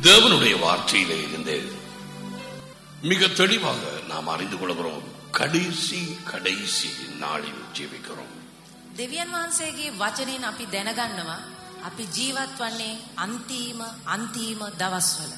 தேவனுடைய வார்த்தையிலே இருந்து மிக தெளிவாக நாம் அறிந்து கொள்கிறோம் கடைசி கடைசி நாளில் ஜீவிக்கிறோம் දෙවියන් වහන්සේගේ වචනයෙන් අපි දැනගන්නවා අපි ජීවත් වන්නේ අන්තිම අන්තිම දවස්වල.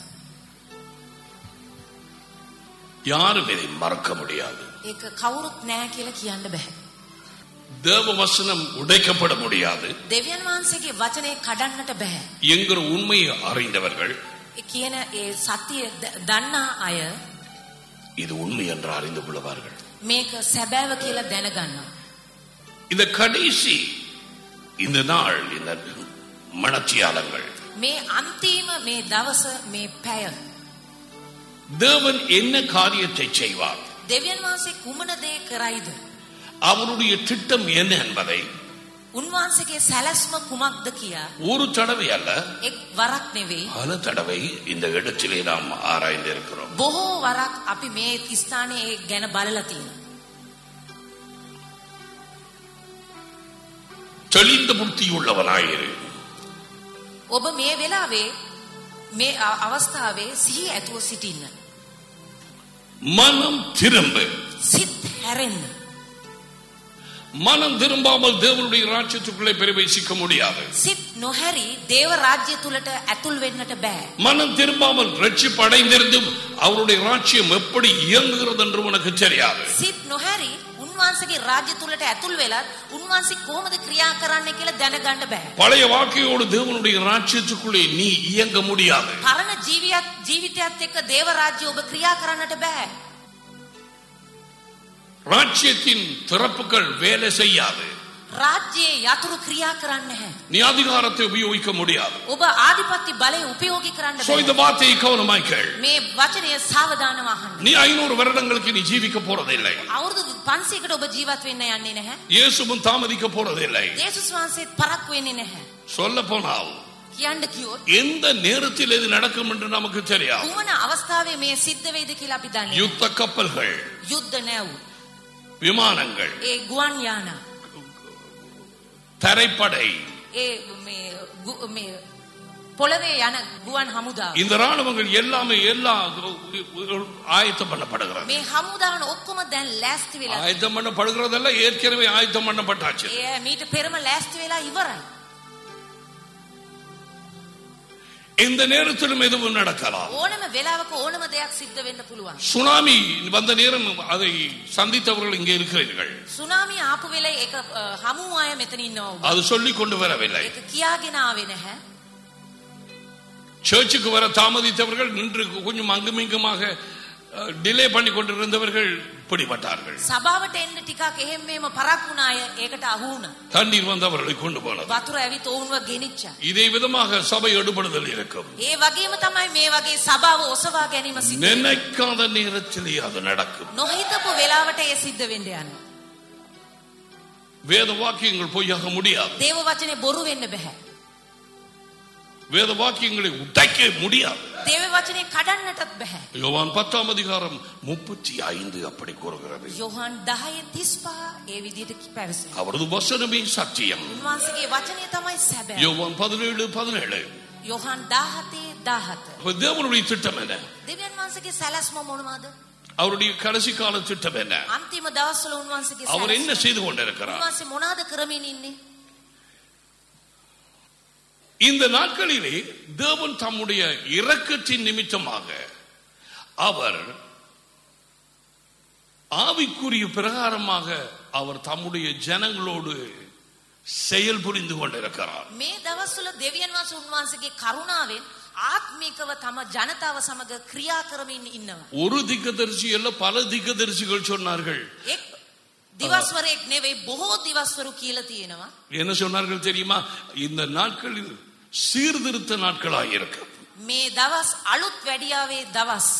யாரும் இதை மறக்க முடியாது ඒක කවුරුත් නෑ කියලා කියන්න බෑ. தேவ வசனம் உடைக்கப்பட முடியாது දෙවියන් වහන්සේගේ වචනේ කඩන්නට බෑ. என்கிற உண்மையை அறிந்தவர்கள் ඒ කියන ඒ සතිය ද- දන්නා අය இது உண்மை என்று அறிந்து கொள்வார்கள் මේක සැබෑව කියලා දැනගන්නවා. இந்த கடைசி இந்த நாள் இந்த மணச்சியாளங்கள் මේ අන්තිම මේ දවස මේ පැය தேவன் என்ன காரியத்தை செய்வார் දෙවියන් වහන්සේ කුමන දේ කරයිද? அவருடைய திட்டம் என்ன என்பதை උන්වහන්සේගේ සැලැස්ම කුමක්ද කියා ஒரு தடவை அல்ல එක් වරක් නෙවෙයි பல தடவை இந்த இடத்திலே நாம் ஆராய்ந்து இருக்கிறோம் බොහෝ වරක් අපි මේ ස්ථානයේ ඒ ගැන බලලා තියෙනවා. தெளிந்த புத்தி உள்ளவனாயிரு ඔබ මේ වෙලාවේ මේ අ- අවස්ථාවේ සිහි ඇතුව සිටින්න. மனம் திரும்ப සිත් හැරෙන්න. மனம் திரும்பாமல் தேவனுடைய ராஜ்யத்துக்குள்ளே பிரவேசிக்க முடியாது සිත් නොහැරි දේව රාජ්‍ය තුලට ඇතුල් වෙන්නට බෑ. மனம் திரும்பாமல் ரட்சிப்பு அடைந்திருந்தும் அவருடைய ராஜ்யம் எப்படி இயங்குகிறது என்று உனக்கு தெரியாது සිත් නොහැරි උන්වහන්සේගේ රාජ්‍ය තුලට ඇතුල් වෙලත් උන්වහන්සේ කොහොමද ක්‍රියා කරන්න කියලා දැනගන්න බෑ. பழைய வாழ்க்கையோடு தேவனுடைய ராஜ்யத்துக்குள்ளே நீ இயங்க முடியாது පරණ ජීවිතයත් ජීවිතයත් එක්ක දේව රාජ්‍ය ඔබ ක්‍රියා කරන්නට බෑ. ராஜ்யத்தின் திறப்புகள் வேலை செய்யாது රාජ්‍යයේ යතුරු ක්‍රියා කරන්න නැහැ. நீ அதிகாரத்தை உபயோகிக்க முடியாது ඔබ ආධිපත්‍ය බලය උපයෝගී කරන්න சோ இந்த බෑ. வார்த்தையை கவனமாய் கேள் මේ වචනය සාවධානව අහන්න. நீ ஐநூறு வருடங்களுக்கு நீ ஜீவிக்க போறதில்லை අවුරුදු 500කට ඔබ ජීවත් වෙන්න යන්නේ නැහැ. இயேசுவும் தாமதிக்க போறதில்லை යේසුස් වහන්සේත් පරක්කු වෙන්නේ නැහැ. சொல்ல போனால் කියන්න කිව්වොත් எந்த நேரத்தில் இது நடக்கும் என்று நமக்கு தெரியாது කුමන අවස්ථාවේ මේ සිද්ධ වෙයිද කියලා අපි දන්නේ නැහැ. யுத்த கப்பல்கள் යුද්ධ නැව්. விமானங்கள் ඒ ගුවන් යාන. தரைப்படை ඒ මේ ගු- මේ පොළවේ යන ගුවන් හමුදාව. இந்த ராணுவங்கள் எல்லாமே எல்லா ஆயத்தம் பண்ணப்படுகிறது මේ හමුදාන ඔක්කොම දැන් ලෑස්ති වෙලා. ஆயத்தம் பண்ணப்படுகிறதெல்லாம் ஏற்கனவே ஆயத்தம் பண்ணப்பட்டாச்சு ඒ මීට පෙරම ලෑස්ති වෙලා ඉවරයි. இந்த நேரத்திலும் எதுவும் நடக்கலாம் ඕනම වෙලාවක ඕනම දෙයක් සිද්ධ වෙන්න පුළුවන්. சுனாமி வந்த நேரம் அதை சந்தித்தவர்கள் இங்கே இருக்கிறீர்கள் සුනාමි ආපු වෙලේ ඒක අ, හමු අය මෙතන ඉන්නවා. ඔබ. அது சொல்லி கொண்டு வரவில்லை ඒක කියාගෙන ආවේ නැහැ. சர்ச்சுக்கு வர தாமதித்தவர்கள் நின்று கொஞ்சம் அங்குமிங்குமாக டிலே பண்ணி கொண்டிருந்தவர்கள் பிடிபட்டார்கள் සභාවට එන්න ටිකක් එහෙම මෙහෙම පරක් වුණ අය ඒකට අහු වුණා. தண்ணீர் வந்து அவர்களை கொண்டு போனது වතුර ඇවිත් ඔවුන්ව ගෙනිච්චා. இதே விதமாக சபை எடுபடுதல் இருக்கும் ඒ වගේම තමයි මේ වගේ සභාව ඔසවා ගැනීම සිද්ධ වෙන්නේ. நினைக்காத நேரத்திலே அது நடக்கும் නොහිතපු වෙලාවට ඒ සිද්ධ වෙන්න යනවා. வேத வாக்கியங்கள் பொய்யாக முடியாது දේව වචනේ බොරු වෙන්න බෑ. வேத வாக்கியங்களை உடைக்க முடியாது දේව වචනේ කඩන්නටත් බෑ. யோவான் பத்தாம் அதிகாரம் முப்பத்தி ஐந்து அப்படி கூறுகிறது යොහන් 10 35 ඒ විදිහට පැවසෙනවා. அவரது வசனமே சத்தியம் උන්වහන්සේගේ වචනය තමයි සැබෑ. யோவான் பதினேழு பதினேழு යොහන් 17 17. அப்ப தேவனுடைய திட்டம் என்ன දෙවියන් වහන්සේගේ සැලැස්ම මොනවාද? அவருடைய கடைசி கால திட்டம் என்ன අන්තිම දවස්වල උන්වහන්සේගේ அவர் என்ன සැලැස්ම செய்து கொண்டிருக்கிறார் උන්වහන්සේ මොනවාද කරමින් ඉන්නේ? இந்த நாட்களிலே தேவன் தம்முடைய இரக்கத்தின் நிமித்தமாக அவர் ஆவிக்குரிய பிரகாரமாக அவர் தம்முடைய ஜனங்களோடு செயல் புரிந்து கொண்டிருக்கிறார் මේ දවස්වල දෙවියන් වහන්සේ උන්වහන්සේගේ කරුණාවෙන් ආත්මිකව තම ජනතාව සමග ක්‍රියා කරමින් ඉන්නවා. ஒரு திக்கதரிசி அல்ல பல திக்கதரிசிகள் சொன்னார்கள் එක් දිවස්වරයෙක් නෙවෙයි බොහෝ දිවස්වරු කියලා තියෙනවා. என்ன சொன்னார்கள் தெரியுமா இந்த நாட்களில் சீர்திருத்த நாட்களாக இருக்கு මේ දවස් අලුත් වැඩියාවේ දවස්.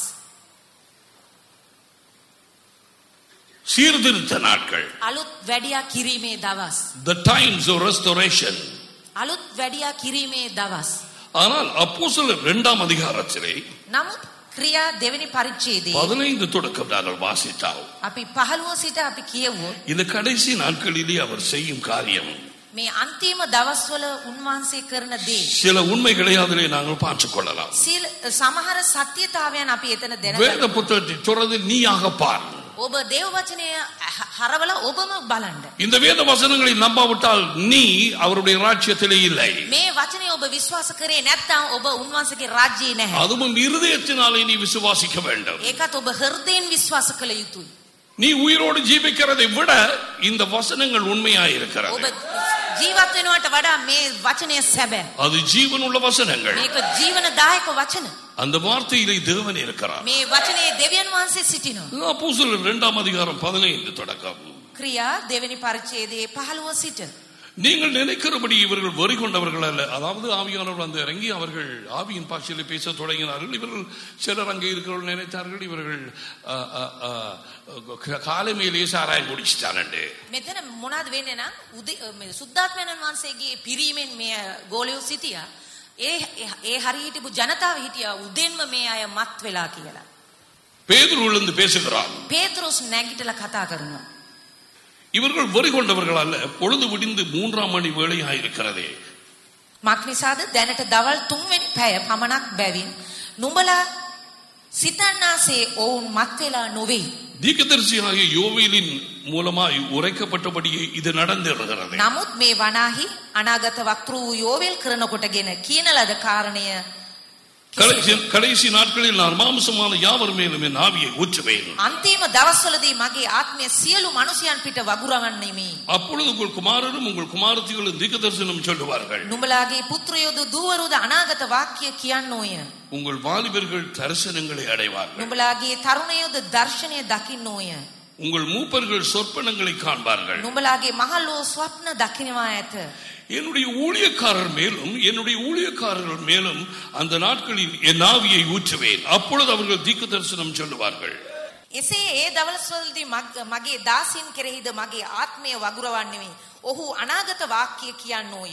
சீர்திருத்த நாட்கள் අලුත් වැඩියා කිරීමේ දවස්. the times of restoration අලුත් වැඩියා කිරීමේ දවස්. ஆனால் அப்போஸ்தலர் இரண்டாம் அதிகாரத்திலே නමුත් ක්‍රියා දෙවෙනි පරිච්ඡේදයේ பதினைந்து தொடக்கம் நாங்கள் வாசித்தால் අපි 15 සිට අපි කියවුවොත් இந்த கடைசி நாட்களிலே அவர் செய்யும் காரியம் මේ අන්තිම දවස්වල උන්වහන්සේ කරන දේ. சில உண்மைகளை அதிலே நாங்கள் பார்த்துக் கொள்ளலாம் සීල සමහර සත්‍යතාවයන් අපි එතන வேத දැනගන්න. புத்தகத்தை தொடர்ந்து நீயாக பார் ඔබ දේව වචනය හ- හරවලා ඔබම බලන්න. இந்த வேத வசனங்களை நம்பாவிட்டால் நீ அவருடைய ராஜ்யத்திலே இல்லை මේ වචනය ඔබ විශ්වාස කරේ නැත්නම් ඔබ උන්වහන්සේගේ රාජ්‍යයේ නැහැ. அதுவும் இருதயத்தினாலே நீ விசுவாசிக்க வேண்டும் ඒකත් ඔබ හෘදයෙන් විශ්වාස කළ යුතුයි. நீ உயிரோடு ஜீவிக்கிறதை விட இந்த வசனங்கள் ඔබ உண்மையாயிருக்கிறது ජීවත් වෙනවට වඩා මේ වචනය සැබෑ. அது ஜீவனுள்ள வசனங்கள் මේක ජීවනදායක වචන. அந்த வார்த்தையிலே தேவன் இருக்கிறார் මේ වචනේ දෙවියන් වහන්සේ සිටිනවා. அப்போஸ்தலர் இரண்டாம் அதிகாரம் பதினைந்து தொடக்கம் ක්‍රියා දෙවෙනි පරිච්ඡේදයේ 15 සිට நீங்கள் நினைக்கிறபடி இவர்கள் வரி கொண்டவர்கள் அல்ல அதாவது ஆவியானவர் வந்து இறங்கி அவர்கள் ஆவியின் பாஷையில பேச தொடங்கினார்கள் இவர்கள் சிலர் அங்கே இருக்கிறவர்கள் நினைத்தார்கள் இவர்கள் அ, அ, அ, காலை மேலேயே சாராயம் குடிச்சிட்டானண்டு මෙතන මොනවද වෙන්නේ නම් උදේ- මේ සුද්ධාත්මයන්න් වහන්සේගේ පිරීමෙන් මේ ගෝලියෝ සිටියා. ඒ ඒ හරිය හිටපු ජනතාව හිටියා උදෙන්ම මේ අය මත් වෙලා කියලා. பேதுரு விழுந்து பேசுகிறான் පේතරුස් නැගිටලා කතා කරනවා. இவர்கள் வரி கொண்டவர்கள் அல்ல பொழுது விடிந்து மூன்றாம் மணி வேளையாயிருக்கிறதே මක් නිසාද දැනට දවල් 3 වෙනි පැය පමණක් බැවින් නුඹලා සිතන්නාසේ ඔවුන් මත් වෙලා නොවේ. தீர்க்கதரிசியாகிய யோவேலின் மூலமாய் உரைக்கப்பட்டபடியே இது நடந்திருக்கிறது නමුත් මේ වනාහි අනාගත වක්තෘ වූ යෝවෙල් කරනකොටගෙන කියන ලද කාරණය கடைசி கடைசி நாட்களில் நான் மாம்சமான யாவர் மேலும் என் ஆவியை ஊற்றுவேன் අන්තිම දවස්වලදී මගේ ආත්මය සියලු මනුෂ්‍යයන් පිට වගුරවන්නෙමි. அப்பொழுது உங்கள் குமாரரும் உங்கள் குமாரத்திகளும் தீர்க்க தரிசனம் சொல்லுவார்கள் නුඹලාගේ පුත්‍රයෝද දූවරුද අනාගත වාක්‍ය කියන්නෝය. உங்கள் வாலிபர்கள் தரிசனங்களை அடைவார்கள் නුඹලාගේ තරුණයෝද දර්ශනය දකින්නෝය. உங்கள் மூப்பர்கள் சொற்பனங்களை காண்பார்கள் නුඹලාගේ මහල්ලෝ ස්වප්න දකිනවා ඇත. என்னுடைய ஊழியக்காரர் மேலும் என்னுடைய ஊழியக்காரர்கள் மேலும் அந்த நாட்களில் என் ஆவியை ஊற்றுவேன் அப்பொழுது அவர்கள் தீர்க்க தரிசனம் சொல்லுவார்கள் එසේ ඒ දවස්වලදී මග- මගේ දාසින් කෙරෙහිද මගේ ආත්මය වගුරවන්නෙමි. ඔහු අනාගත වාක්‍ය කියන්නෝය.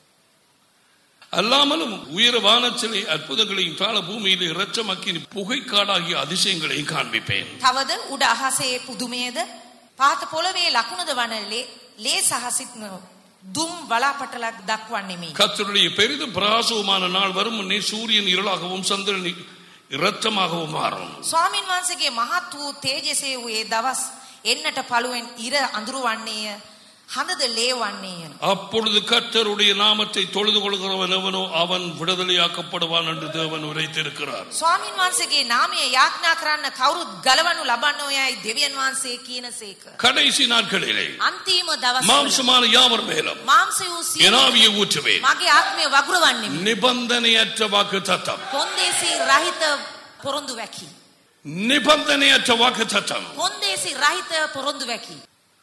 அல்லாமலும் உயர வானத்திலே அற்புதங்களையும் தாழ பூமியிலே இரச்சமாக்கி புகைக்காடாகிய அதிசயங்களையும் காண்பிப்பேன் තවද උඩ අහසේ පුදුමයද පාත පොළවේ ලකුණද වන ලේ ලේ සහසිත් දුම් වලාපටලක් දක්වන්නෙමි. கர்த்தருடைய பெரிதும் பிரகாசவுமான நாள் வரும் முன்னே சூரியன் இருளாகவும் சந்திரன் இரத்தமாகவும் மாறும் ස්වාමින් වහන්සේගේ මහත් වූ තේජසේ වූ ඒ දවස් එන්නට පළුවෙන් ඉර අඳුරු වන්නේය. හඳද ලේ වන්නේය. அப்பொழுது கர்த்தருடைய நாமத்தை தொழுது கொள்கிறவன் எவனோ அவன் விடுதலையாக்கப்படுவான் என்று தேவன் உரைத்திருக்கிறார் ස්වාමින් වහන්සේගේ නාමය යාඥා කරන්න කවුරුත් ගලවනු ලබන්නෝයයි දෙවියන් වහන්සේ කියන සේක. கடைசி நாட்களிலே අන්තිම දවස් மாம்சமான யாவர் மேலும் මාංශ වූ සියලු என் ஆவியை ஊற்றுவேன் මගේ ආත්මය වගුරවන්නෙමි. நிபந்தனையற்ற வாக்கு தத்தம் කොන්දේසි රහිත පොරොන්දු වැකි. நிபந்தனையற்ற வாக்கு தத்தம் කොන්දේසි රහිත පොරොන්දු වැකි.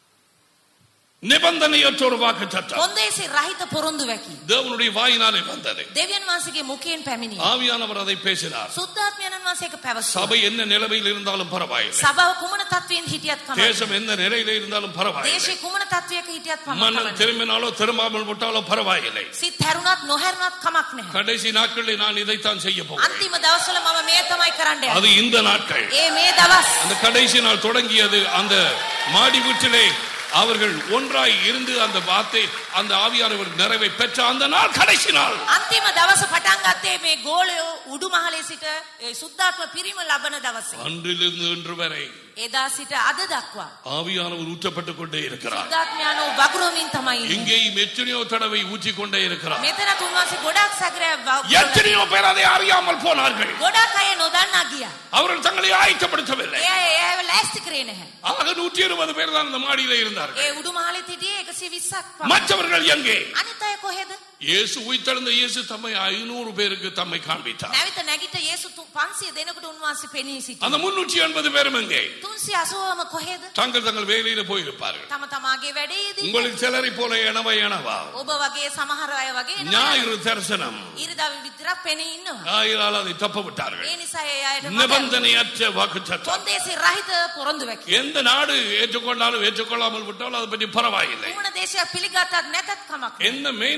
நிபந்தனையற்ற ஒரு வாக்கு தத்தம் කොන්දේසි රහිත පොරොන්දු වැකි. தேவனுடைய வாயினாலே வந்தது දෙවියන් වහන්සේගේ මුඛයෙන් පැමිණි. ஆவியானவர் அதை பேசினார் සුද්ධාත්මයන් වහන්සේක පැවසුවා. சபை என்ன நிலைமையில் இருந்தாலும் பரவாயில்லை සභාව කුමන තත්වයෙන් හිටියත් කමක් தேசம் எந்த நிலையில இருந்தாலும் பரவாயில்லை දේශේ කුමන තත්වයක හිටියත් කමක් மனம் නැහැ. திரும்பினாலோ திரும்பாமல் விட்டாலோ பரவாயில்லை සිත් හැරුණත් නොහැරුණත් කමක් නැහැ. கடைசி நாட்களில் நான் இதைத்தான் செய்ய போகிறேன் අන්තිම දවස්වල මම මේ තමයි කරන්න යන්නේ. அது இந்த நாட்கள் ඒ මේ දවස් அந்த கடைசி நாள் தொடங்கியது அந்த மாடி வீட்டிலே அவர்கள் ஒன்றாய் இருந்து அந்த வார்த்தை அந்த ஆவியானவர் நிறைவை பெற்ற அந்த நாள் கடைசி நாள் අන්තිම දවස පටන් ගත්තේ මේ ගෝලයෝ උඩුමහලේ සිට ඒ සුද්ධාත්ම පිරිම ලබන දවසේ. அன்றிலிருந்து இன்று வரை එදා සිට අද දක්වා ஆவியானவர் ஊற்றப்பட்டுக் கொண்டே இருக்கிறார் සුද්ධාත්මයන්ෝ වගුරුවමින් තමයි ඉන්නේ. இங்கேயும் எத்தனையோ தடவை ஊற்றிக் கொண்டே இருக்கிறார் මෙතන තුන්වහන්සේ ගොඩක් සැකරය எத்தனையோ பேர் அதை அறியாமல் போனார்கள் ගොඩක් අය නොදන්නා ගියා. அவர்கள் தங்களை ஆயத்தப்படுத்தவில்லை ඒ අය ඒව ලෑස්ති කරේ නැහැ. ஆக நூற்றி இருபது பேர் தான் அந்த மாடியில இருந்தார்கள் ඒ උඩුමහලේ සිටියේ 120ක් පමණ. மற்றவர்கள் எங்கே අනිත් අය කොහෙද? இயேசு உயிர்த்தெழுந்த இயேசு தம்மை ஐநூறு பேருக்கு தம்மை காண்பித்தார் නැවිත නැගිට යේසු 500 දෙනෙකුට උන්වහන්සේ පෙනී සිටියා. அந்த முன்னூற்றி எண்பது பேரும் எங்கே 380ම කොහෙද? தாங்கள் தங்கள் வேலையில போயிருப்பார்கள் තම තමාගේ වැඩේදී உங்களில் சிலரை போல எனவா எனவா ඔබ වගේ සමහර අය වගේ එනවා. ஞாயிறு தரிசனம் ඉරිදා විතරක් පෙනී ඉන්නවා. ஆயிரால் அதை தப்ப விட்டார்கள் ඒ නිසා ඒ අයට මතක நிபந்தனையற்ற வாக்கு කොන්දේසි රහිත පොරොන්දු වැකි. எந்த நாடு ஏற்றுக்கொண்டாலும் ஏற்றுக்கொள்ளாமல் விட்டாலும் அதை பற்றி பரவாயில்லை කුමන දේශයක් පිළිගත්තත් නැතත් කමක් නැහැ. எந்த மெயின் லைன்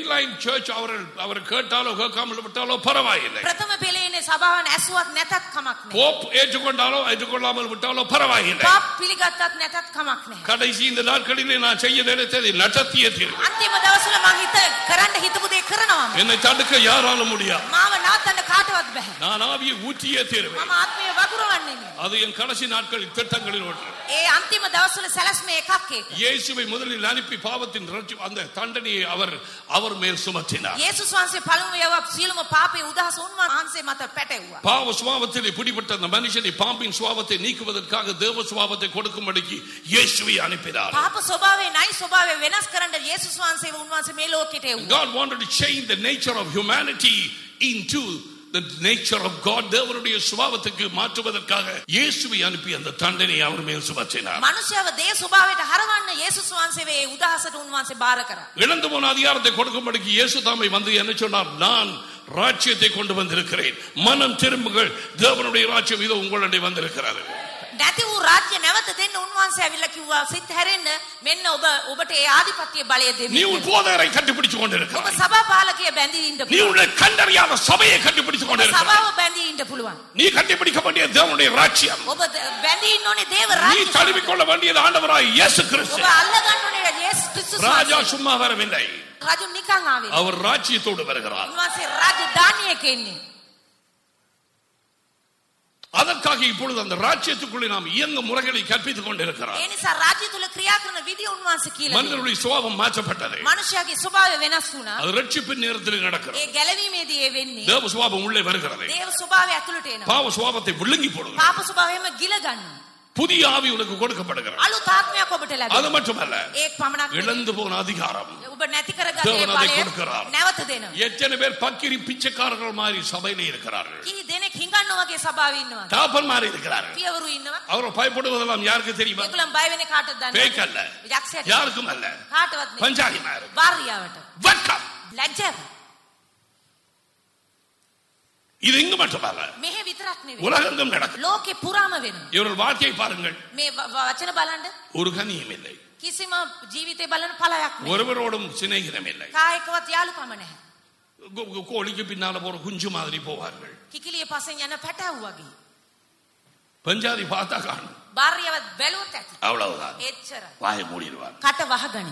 சர்ச் அவர்கள் அவர் கேட்டாலோ கேட்காமல் விட்டாலோ பரவாயில்லை ප්‍රථම පෙළේනේ සභාවන් ඇසුවත් නැතත් කමක් නෑ. போப் ஏற்றுக்கொண்டாலோ ஏற்றுக்கொள்ளாமல் விட்டாலோ பரவாயில்லை පාප් පිළිගත්තත් නැතත් කමක් නෑ. கடைசி இந்த நாட்களிலே நான் செய்ய நினைத்ததை நடத்திய தீர்வு අන්තිම දවසල මං හිත කරන්න හිතපු දේ කරනවාම. என்னை தடுக்க யாராலும் முடியாது මාව නවත්තන්න කාටවත් බැහැ. நான் ஆவியை ஊற்றியே தீர்வேன் මම ආත්මය වගුරවන්නේ නේ. அது என் கடைசி நாட்களில் திட்டங்களில் ஒன்று ඒ අන්තිම දවස්වල සැලැස්ම එකක් ඒක. இயேசுவை முதலில் அனுப்பி பாவத்தின் ரட்சி- அந்த தண்டனையை அவர் அவர் மேல் சுமத்தினார் යේසුස් වහන්සේ පළමුව යව සියලුම පාපේ උදහස උන්වහන්සේ මත පැටවුවා. பாவ சுவாபத்திலே பிடிபட்ட அந்த மனுஷனை பாம்பின் சுவாபத்தை நீக்குவதற்காக தேவ சுவாபத்தை கொடுக்கும்படிக்கு இயேசுவை அனுப்பினார் පාප ස්වභාවය නයි ස්වභාවය වෙනස් කරන්න යේසුස් වහන්සේ උන්වහන්සේ මේ ලෝකෙට එව්වා. God wanted to change the nature of humanity into the nature of God தேவனுடைய சுபாவத்துக்கு மாற்றுவதற்காக இயேசுவை அனுப்பி அந்த தண்டனை அவர் மேல் சுமத்தினார் මනුෂ්‍යව දේ ස්වභාවයට හරවන්න යේසුස් වහන්සේ වේ උදහසට උන්වහන්සේ බාර කරා. இழந்து போன அதிகாரத்தை கொடுக்கும்படிக்கு இயேசு தாமை வந்து என்ன சொன்னார் நான் ராஜ்யத்தை கொண்டு வந்திருக்கிறேன் மனம் திரும்புங்கள் தேவனுடைய ராஜ்யம் இதோ உங்களுடைய வந்திருக்கிறது නැති වූ රාජ්‍ය නැවත දෙන්න උන්වහන්සේ ඇවිල්ලා කිව්වා සිත් හැරෙන්න මෙන්න ඔබ ඔබට ඒ ආධිපත්‍ය බලය நீ දෙමි. உன் போதகரை கண்டுபிடிச்சு ඔබ கொண்டிருக்கிறாய் සභා පාලකය බැඳී ඉන්න நீ පුළුවන්. உன்னை கண்டறியாத சபையை கண்டுபிடிச்சு ඔබ கொண்டிருக்கிறாய் සභාව බැඳී ඉන්න පුළුවන්. நீ கண்டுபிடிக்க வேண்டிய தேவனுடைய ராஜ்யம் ඔබ ද- බැඳී ඉන්න ඕනේ දේව நீ රාජ්‍ය. தழுவிக்கொள்ள வேண்டியது ஆண்டவராய் இயேசு ඔබ கிறிஸ்து අල්ල ගන්න ඕනේ යේසුස් ක්‍රිස්තුස් ராஜா වහන්සේ. சும்மா வரவில்லை රජු නිකන් ආවේ. නෑ. அவர் ராஜ்யத்தோடு வருகிறார் උන්වහන්සේ රාජධානියක ඉන්නේ. அதற்காக இப்பொழுது அந்த ராஜ்யத்துக்குள்ளே நாம் இயங்க முறைகளை கற்பித்துக் கொண்டிருக்கிறார் ඒ නිසා රාජ්‍ය තුල ක්‍රියා කරන විදිය උන්වහන්සේ කියලා. දෙනවා. மனிதனுடைய சுவாபம் மாற்றப்பட்டது මනුෂ්‍යයාගේ ස්වභාවය වෙනස් වුණා. அது ரட்சிப்பின் நேரத்தில் நடக்கிறது ඒ ගැලවීමේදී ඒ වෙන්නේ தேவ சுவாபம் உள்ளே வருகிறது දේව ස්වභාවය ඇතුළට එනවා. பாவ சுவாபத்தை விழுங்கி போடுகிறது පාප ස්වභාවයම ගිල ගන්නවා. புதிய ஆவி உனக்கு கொடுக்கப்படுகிறது අලුත් ආත්මයක් ඔබට அது ලැබෙනවා. மட்டுமல்ல ඒක පමණක් නෙවෙයි. இழந்து போன அதிகாரம் ඔබ නැති කරගත්තේ தேவன் அதை බලය கொடுக்கிறார். නැවත දෙනවා. எத்தனை பேர் பக்கிரி பிச்சைக்காரர்கள் மாதிரி சபையிலே இருக்கிறார்கள் කී දෙනෙක් හිඟන්නෝ වගේ සභාවේ ඉන්නවා. தாப்பன் மாதிரி இருக்கிறார்கள் පියවරු ඉන්නවා. அவர்கள் பயப்படுவதெல்லாம் யாருக்கு தெரியுமா ඒගොල්ලන් බය වෙන්නේ කාටද දන්නේ? பேய்க்கு அல்ல යක්ෂයට. யாருக்கும் அல்ல කාටවත් නෙවෙයි. பஞ்சாதி மாதிரி භාර්යාවට. வெட்கம் ලැජ්ජාව. இது இங்கு மட்டுமல்ல මෙහෙ විතරක් නෙවෙයි. உலகெங்கும் நடக்கும் ලෝකේ පුරාම වෙනවා. இவர்கள் வார்த்தையை பாருங்கள் මේ ව- වචන බලන්න ஒரு கனியும் இல்லை කිසිම ජීවිතේ බලන පළයක් නෑ. ஒருவரோடும் சிநேகிதம் இல்லை කායකවත් යාළුකම නැහැ. கோ- கோ- கோழிக்கு பின்னால போற குஞ்சு மாதிரி போவார்கள் කිකිලිය පස්සෙන් යන පැටව් වගේ. பஞ்சாதி பார்த்தா காணும் භාර්යාවත් බැලුවොත් ඇති. அவ்வளவுதான் එච්චරයි. வாயை மூடிடுவார் කට වහගනි.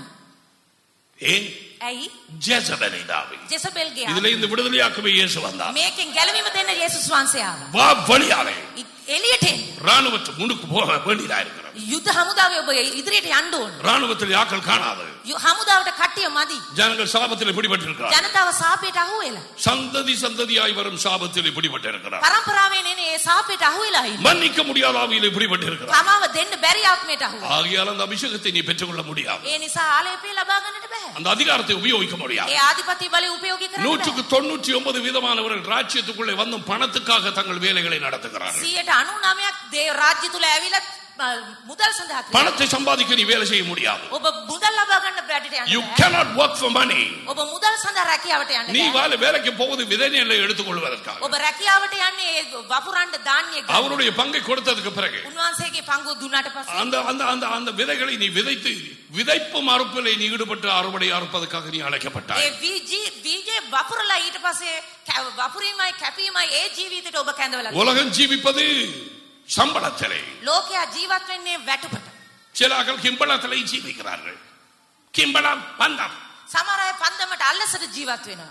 ஏன் ඇයි? ஜெசபெலை தாவி ජෙසබෙල්ගේ இதுல இந்த விடுதலையாக்கவே இயேசு வந்தார் මේකෙන් ගැලවීම දෙන්න යේසුස් වහන්සේ ආවා. வா வழியாலே ඉ- එළියට එන්න. ராணுவத்து முன்னுக்கு போக வேண்டியதா இருக்கிறது යුද හමුදාවේ ඔබ ඉදිරියට යන්න ඕන. ராணுவத்தில் ஆக்கள் காணாது යු- හමුදාවට කට්ටිය මදි. ஜனங்கள் சாபத்தில் பிடிபட்டிருக்கிறார் ජනතාව සාපේට අහු වෙලා. சந்ததி சந்ததியாய் வரும் சாபத்தில் பிடிபட்டிருக்கிறார் පරම්පරාවෙන් එන ඒ සාපේට අහු වෙලා ඉන්න. மன்னிக்க முடியாத ஆவியிலே பிடிபட்டிருக்கிறார் තමාව දෙන්න බැරි ආත්මයට අහු වෙලා. ஆகையால் அந்த அபிஷேகத்தை நீ பெற்றுக்கொள்ள முடியாது ඒ නිසා ආලේපේ ලබා ගන්නට බෑ. அந்த அதிகாரத்தை உபயோகிக்க முடியாது ඒ ආධිපත්‍ය බලය උපයෝගී කරන්න நூற்றுக்கு බෑ. தொண்ணூற்றி ஒன்பது விதமானவர்கள் ராஜ்யத்துக்குள்ளே வந்தும் பணத்துக்காக தங்கள் வேலைகளை நடத்துகிறார்கள் 199ක් දේ රාජ්‍ය තුල ඇවිල්ලා අ, මුදල් සඳහා ක්‍රියා பணத்தை சம்பாதிக்க நீ வேலை செய்ய முடியாது ඔබ මුදල් ලබා ගන්න බැරිට යන්න யூ බෑ. cannot work for money ඔබ මුදල් සඳහා රැකියාවට යන්න நீ බෑ. வேலை வேலைக்கு போவது விதை நெல்லை எடுத்துக்கொள்வதற்காக ඔබ රැකියාවට යන්නේ ඒ වපුරන්න ධාන්‍ය ගන්න. அவருடைய பங்கை கொடுத்ததுக்கு பிறகு උන්වහන්සේගේ පංගුව දුන්නාට පස්සේ அந்த அந்த அந்த அந்த விதைகளை நீ விதைத்து விதைப்பு மறுப்பிலே நீ ஈடுபட்டு அறுவடை அறுப்பதற்காக நீ அழைக்கப்பட்டாய் ඒ වීජී වීජේ වපුරලා ඊට පස්සේ කැ- වපුරීමයි කැපීමයි ඒ ජීවිතයට ඔබ කැඳවලා තියෙනවා. உலகம் ஜீவிப்பது சம்பளத்திலே ලෝකයා ජීවත් වෙන්නේ වැටුපට. சிலாக்கள் கிம்பளத்திலே ஜீவிக்கிறார்கள் கிம்பளம் பந்தம் සමහර අය පන්දමට අල්ලසට ජීවත් වෙනවා.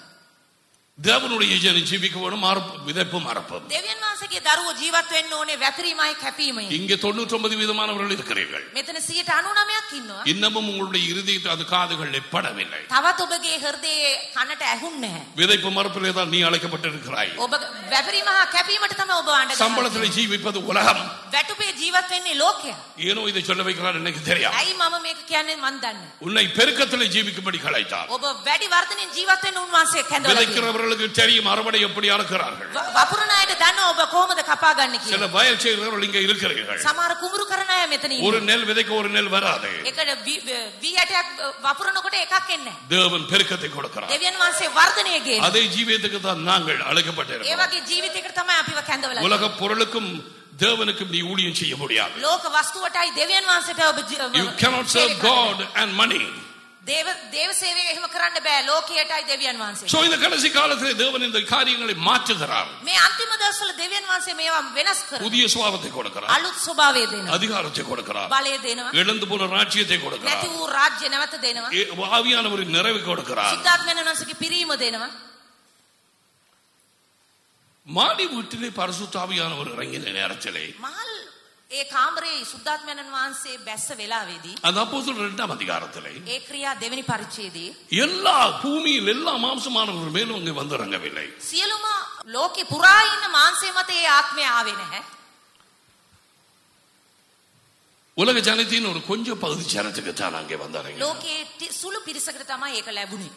தேவனுடைய ஜனம் ஜீவிக்க வேணும் மறுப்பு விதைப்பு மறுப்பு දෙවියන් වහන්සේගේ දරුවෝ ජීවත් වෙන්න ඕනේ වැතිරීමයි කැපීමයි. இங்கே தொண்ணூற்றி ஒன்பது விதமானவர்கள் இருக்கிறீர்கள் මෙතන 99ක් ඉන්නවා. இன்னமும் உங்களுடைய இருதயத்தை அது காதுகளில் படவில்லை තවත් ඔබගේ හෘදයේ කනට ඇහුන්නේ නැහැ. விதைப்பு மறுப்பிலே தான் நீ அழைக்கப்பட்டிருக்கிறாய் ඔබ වැපරීම හා කැපීමට තමයි ඔබ ආණ්ඩ சம்பளத்தில் ஜீவிப்பது உலகம் වැටුපේ ජීවත් වෙන්නේ ලෝකයා. ஏனோ இதை சொல்ல வைக்கிறார் எனக்கு தெரியாது ඇයි මම මේක කියන්නේ මන් දන්නේ. உன்னை பெருக்கத்தில் ஜீவிக்கும்படி கலைத்தார் ඔබ වැඩි වර්ධනෙන් ජීවත් වෙන්න උන්වහන්සේ කැඳවලා තියෙනවා. விதைக்கிறவர்களுக்கு தெரியும் அறுவடை எப்படி அறுக்கிறார்கள் ව- වපුරන අයට දන්නවා ඔබ කොහොමද කපා ගන්න சில කියලා. வயல் செய்கிறவர்கள் இங்கே இருக்கிறீர்கள் සමහර කුඹුරු කරන අය මෙතන ஒரு ඉන්නවා. நெல் விதைக்க ஒரு நெல் வராது ඒකට වී වී ඇටයක් වපුරනකොට එකක් එන්නේ නැහැ. தேவன் பெருக்கத்தை கொடுக்கிறார் දෙවියන් වහන්සේ වර්ධනය ගේනවා. அதே ஜீவியத்துக்கு தான் நாங்கள் ඒ அழைக்கப்பட்டிருக்கிறோம் වගේ ජීවිතයකට තමයි අපිව කැඳවලා உலக பொருளுக்கும் தேவனுக்கும் நீ ஊழியம் செய்ய முடியாது ලෝක වස්තුවටයි දෙවියන් වහන්සේට ඔබ ජී- You cannot serve සේවය කරන්න. God and money. දේව දේව සේවය එහෙම කරන්න බෑ ලෝකයටයි දෙවියන් වහන්සේ. சோ இந்த கடைசி காலத்திலே தேவன் இந்த காரியங்களை மாற்றுகிறார் මේ අන්තිම දවස්වල දෙවියන් වහන්සේ මේවා වෙනස් කරනවා. புதிய சுவாபத்தை கொடுக்கிறார் අලුත් ස්වභාවය දෙනවා. அதிகாரத்தை கொடுக்கிறார் බලය දෙනවා. இழந்து போன ராஜ்யத்தை නැති கொடுக்கிறார் වූ රාජ්‍ය නැවත දෙනවා. ஏ- ஆவியானவரின் நிறைவு கொடுக்கிறார் සිද්ධාත්මයන් වහන්සේගේ පිරීම දෙනවා. மாடி வீட்டிலே பரிசுத்தாவியானவர் இறங்கின நேரத்திலே මහල් ඒ කාමරේ සුද්ධාත්මයන් වහන්සේ බැස්ස වෙලාවේදී அந்த அப்போஸ்தலர் இரண்டாம் அதிகாரத்திலே ඒ ක්‍රියා දෙවෙනි පරිච්ඡේදයේ எல்லா பூமியில் எல்லா மாம்சமானவர் மேலும் அங்கே வந்து இறங்கவில்லை සියලුම ලෝකේ පුරා ඉන්න මාංශය මත ඒ ආත්මය ආවේ නැහැ. உலக ஜனத்தின் ஒரு கொஞ்சம் பகுதி ஜனத்துக்கு தான் அங்கே வந்து இறங்கினார். ලෝකයේ ති- සුළු පිරිසකට තමයි ඒක ලැබුණේ.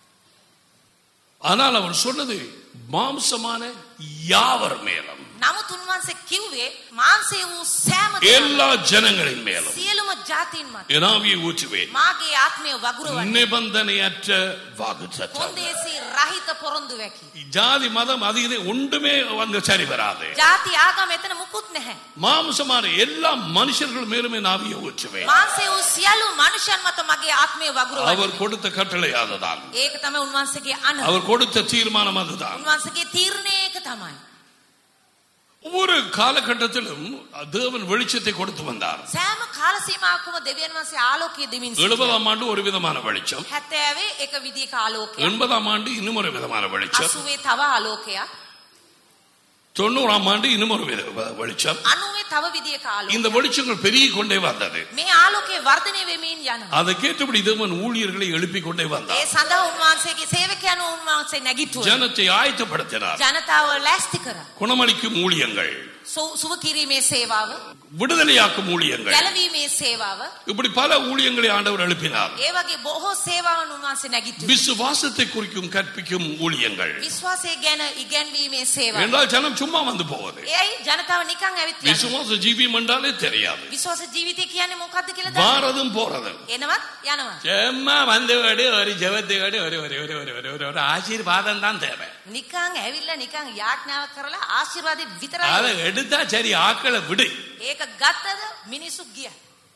ஆனால் அவர் சொன்னது மாம்சமான யாவர் மேலும் නමුත් උන්වහන්සේ කිව්වේ මාංශය වූ සෑම දෙනාම எல்லா ஜனங்களின் மேலும் සියලුම ජාතීන් මත என் ஆவியை ஊற்றுவேன் මාගේ ආත්මය වගුරවන්න நிபந்தனையற்ற வாக்குத்தத்தம் කොන්දේසි රහිත පොරොන්දු වැකි. ஜாதி மதம் அது இது ஒன்றுமே அங்க சரி வராது ජාති ආගම එතන මුකුත් නැහැ. மாம்சமான எல்லா மனுஷர்கள் மேலுமே நான் ஆவியை ஊற்றுவேன் මාංශය වූ සියලු මනුෂ්‍යයන් මත මගේ ආත්මය වගුරවන්න. அவர் கொடுத்த கட்டளை அதுதான் ඒක තමයි උන්වහන්සේගේ අන. அவர் கொடுத்த தீர்மானம் அதுதான் උන්වහන්සේගේ තීරණය ඒක තමයි. ஒவ்வொரு காலகட்டத்திலும் தேவன் வெளிச்சத்தை கொடுத்து வந்தார் සෑම කාල සීමාවකම දෙවියන් වහන්සේ ආලෝකය දෙමින් සිටියා. எழுபதாம் ஆண்டு ஒரு விதமான வெளிச்சம் 70 එක විදිහක ආලෝකයක්. எண்பதாம் ஆண்டு இன்னும் ஒரு விதமான வெளிச்சம் 80 තව ආලෝකයක්. தொண்ணூறாம் ஆண்டு இன்னும் ஒரு வித வெளிச்சம் 90 තව විදිහක இந்த ආලෝකයක්. வெளிச்சங்கள் பெருகி கொண்டே வந்தது මේ ආලෝකය වර්ධනය වෙමින් යනවා. அதை கேட்டபடி தேவன் ஊழியர்களை எழுப்பிக் கொண்டே ඒ வந்தார் සඳහා උන්වහන්සේගේ සේවකයන් උන්වහන්සේ නැගිට්ටුවා. ஜனத்தை ஆயத்தப்படுத்தினார் ජනතාව ලෑස්ති කරා. குணமளிக்கும் ஊழியங்கள் සු- සුව කිරීමේ සේවාව, விடுதலையாக்கும் ஊழியங்கள் ගැලවීමේ සේවාව, இப்படி பல ஊழியங்களை ஆண்டவர் எழுப்பினார் ඒ වගේ බොහෝ සේවාවන් උන්වහන්සේ නැගිට්ටුවා. விசுவாசத்தை குறிக்கும் கற்பிக்கும் ஊழியங்கள் විශ්වාසය ගැන ඉගැන්වීමේ සේවාව. என்றால் ஜனம் சும்மா வந்து போவது ඒයි ජනතාව නිකන් ඇවිත් යනවා. விசுவாச ஜீவியம் என்றாலே தெரியாது විශ්වාස ජීවිතය කියන්නේ මොකක්ද කියලා දන්නේ வாரதும் போறதும் එනවත් යනවා. சும்மா வந்தவடு ஒரு ஜெபத்தோடு ஒரு ஒரு ஒரு ஒரு ஒரு ஒரு ஒரு ஆசீர்வாதம் தான் தேவை නිකන් ඇවිල්ලා නිකන් යාඥාව කරලා ආශිර්වාදෙ විතරයි. அதை எடுத்தா சரி ஆக்களை விடு ඒක ගත්තද මිනිස්සු ගියා.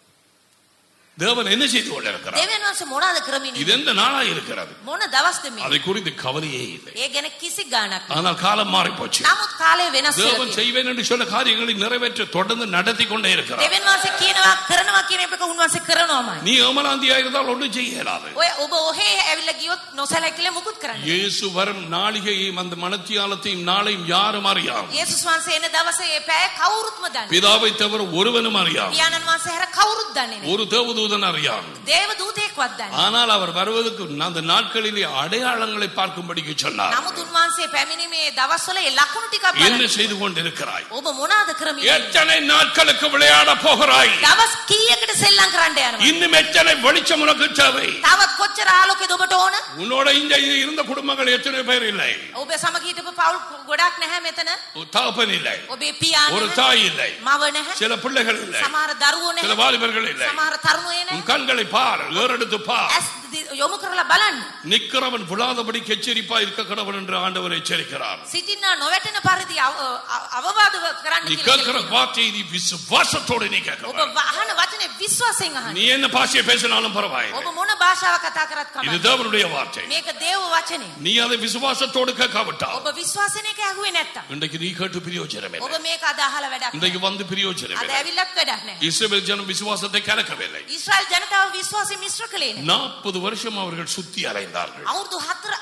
தேவன் என்ன செய்து கொண்டிருக்கிறார் දෙවියන් වහන්සේ මොනවද කරමින් இது எந்த நாளா இருக்கிறது මොන දවස්ද මේ? அதை குறித்து கவலையே இல்லை ඒ ගැන කිසි ගාණක් නැහැ. ஆனால் காலம் மாறி போச்சு නමුත් කාලය වෙනස් වෙලා தேவன் තියෙනවා. செய்வேன் என்று சொன்ன காரியங்களை நிறைவேற்ற தொடர்ந்து நடத்தி கொண்டே இருக்கிறார் දෙවියන් වහන්සේ කියනවා කරනවා කියන එක උන්වහන්සේ කරනවාමයි. நீ அமலாந்தியா இருந்தால் ஒன்றும் செய்ய இயலாது ඔය ඔබ ඔහේ ඇවිල්ලා ගියොත් නොසැලකිලා මුකුත් කරන්න. இயேசு வரும் நாளிகையும் அந்த மனத்தியாலத்தையும் நாளையும் யாரும் அறியாம் යේසුස් වහන්සේ එන දවසේ ඒ පැය කවුරුත්ම දන්නේ. නැහැ. பிதாவை தவிர ஒருவனும் அறியாம் පියාණන් වහන්සේ හැර කවුරුත් දන්නේ නැහැ. ஒரு தேவதூதன் அறியாம் දේව දූතයෙක්වත් දන්නේ. නැහැ. ஆனால் அவர் வருவதற்கு அந்த நாட்களிலே அடையாளங்களை பார்க்கும்படிக்கு சொன்னார் නමුත් උන්වහන්සේ පැමිණීමේ දවස්වල ඒ ලකුණු ටිකක් என்ன බලන්න. செய்து கொண்டிருக்கிறாய் ඔබ මොනවාද කරමින්? எத்தனை நாட்களுக்கு விளையாட போகிறாய் දවස් කීයකට සෙල්ලම් කරන්න යනවා? இன்னும் எத்தனை வெளிச்சம் உனக்கு தேவை තවත් කොච්චර ආලෝකයද ඔබට ඕන? உன்னோட இந்த இருந்த குடும்பங்கள் எத்தனை பேர் இல்லை ඔබ සමග හිටපු පවුල් ගොඩක් නැහැ මෙතන. ஒரு தகப்பன் இல்லை ඔබේ පියාණන් ஒரு නැහැ. தாய் இல்லை මව නැහැ. சில பிள்ளைகள் இல்லை සමහර දරුවෝ சில නැහැ. வாலிபர்கள் இல்லை සමහර තරුණයෝ உன் නැහැ. கண்களை பார் ஏறெடுத்து பார் ඇස් දි- යොමු කරලා බලන්න. நிக்கிறவன் விழாதபடி எச்சரிப்பா இருக்க கடவுள் என்று ஆண்டவர் எச்சரிக்கிறார் සිටින්න නොවැටෙන පරිදි අව- අ- අවවාද කරන්න நீ කියලා கேட்கிற කියනවා. வார்த்தையை நீ விசுவாசத்தோடு நீ ඔබ கேட்க අහන වචනේ විශ්වාසයෙන් අහන්න. நீ என்ன பாஷையை பேசினாலும் பரவாயில்லை ඔබ මොන භාෂාව කතා කරත් இது කමක් தேவனுடைய வார்த்தை මේක දේව වචනේ. நீ அதை விசுவாசத்தோடு கேட்காவிட்டால் ඔබ විශ්වාසයෙන් එක ඇහුවේ නැත්තම් இன்றைக்கு நீ கேட்டு பிரயோஜனம் ඔබ இல்லை මේක අද අහලා වැඩක් இன்றைக்கு නැහැ. வந்து பிரயோஜனம் අද இல்லை ඇවිල්ලත් වැඩක් නැහැ. இஸ்ரவேல் ஜனம் விசுவாசத்தை கலக்கவில்லை ඊශ්‍රායල් ජනතාව විශ්වාසයෙන් මිශ්‍ර කළේ නැහැ. நாற்பது வருஷம் அவர்கள் சுத்தி அலைந்தார்கள் අවුරුදු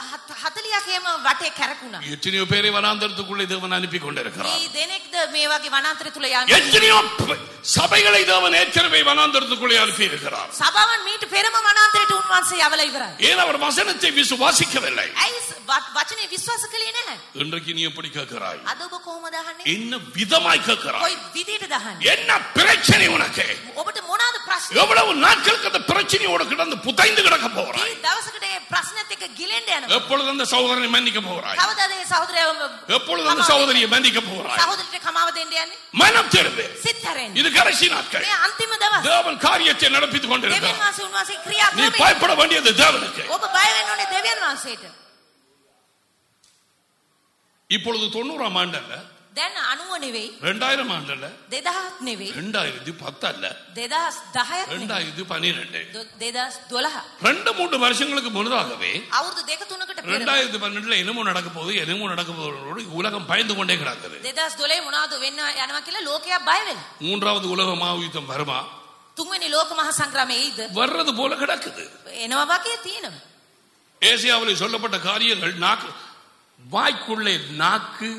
40ක් එහෙම වටේ කැරකුණා. எத்தனையோ பேரை வனாந்தரத்துக்குள்ளே தேவன் அனுப்பி கொண்டிருக்கிறார் මේ දෙනෙක්ද මේ වගේ වනාන්තරය තුල යන්නේ? எத்தனையோ ப- சபைகளை தேவன் ஏற்கனவே வனாந்தரத்துக்குள்ளே அனுப்பி இருக்கிறார் සභාවන් මීට පෙරම වනාන්තරයට උන්වහන්සේ යවලා ඉවරයි. ஏன் அவர் வசனத்தை விசுவாசிக்கவில்லை ඇයි ස- ව- වචනේ විශ්වාස කළේ නැහැ? இன்றைக்கு நீ எப்படி கேட்கிறாய் අද ඔබ කොහොමද අහන්නේ? என்ன விதமாய் கேட்கிறாய் කොයි විදිහටද අහන්නේ? என்ன பிரச்சனை உனக்கு ඔබට මොනවාද ප්‍රශ්න? எவ்வளவு நாட்களுக்கு அந்த பிரச்சனையோடு கிடந்து புதைந்து கிடக்க போகிறாய் මේ දවසකට ඒ ප්‍රශ්නත් එක්ක ගිලෙන්න යනවා. எப்பொழுது அந்த சகோதரனை மன்னிக்க போகிறாய் කවදාද ඒ සහෝදරයව எப்பொழுது அந்த சகோதரியை மன்னிக்க போகிறாய் සහෝදරට කමාව දෙන්න යන්නේ? மனம் திரும்பு සිත් හැරෙන්න. இது கடைசி நாட்கள் මේ අන්තිම දවස්. தேவன் காரியத்தை நடப்பித்துக் දෙවියන් கொண்டிருக்கிறார் වහන්සේ උන්වහන්සේ ක්‍රියා நீ කරමින්. பயப்பட வேண்டியது தேவனுக்கு ඔබ බය වෙන්න ඕනේ දෙවියන් වහන්සේට. இப்பொழுது தொண்ணூறாம் ஆண்டு அல்ல දැන් 90 නෙවෙයි ரெண்டாயிரம் ஆண்டுல 2000 නෙවෙයි ரெண்டாயிரத்தி பத்து அல்ல 2010ක් නෙවෙයි ரெண்டாயிரத்தி பன்னிரெண்டு දො- 2012 ரெண்டு மூன்று வருஷங்களுக்கு முன்னதாகவே අවුරුදු දෙක තුනකට පෙර ரெண்டாயிரத்தி பன்னெண்டுல என்னமோ நடக்க போகுது என்னமோ நடக்க போகுது உலகம் பயந்து கொண்டே கிடக்குது 2012 මොනවද වෙන්න යනවා කියලා ලෝකයා බය වෙලා மூன்றாவது உலக மாயுத்தம் வருமா තුන්වෙනි ලෝක මහා සංග්‍රාමයේ එයිද வர்றது போல கிடக்குது එනවා වගේ තියෙනවා ஏசியாவில் சொல்லப்பட்ட காரியங்கள் நாக்கு வாய்க்குள்ளே நாக்கு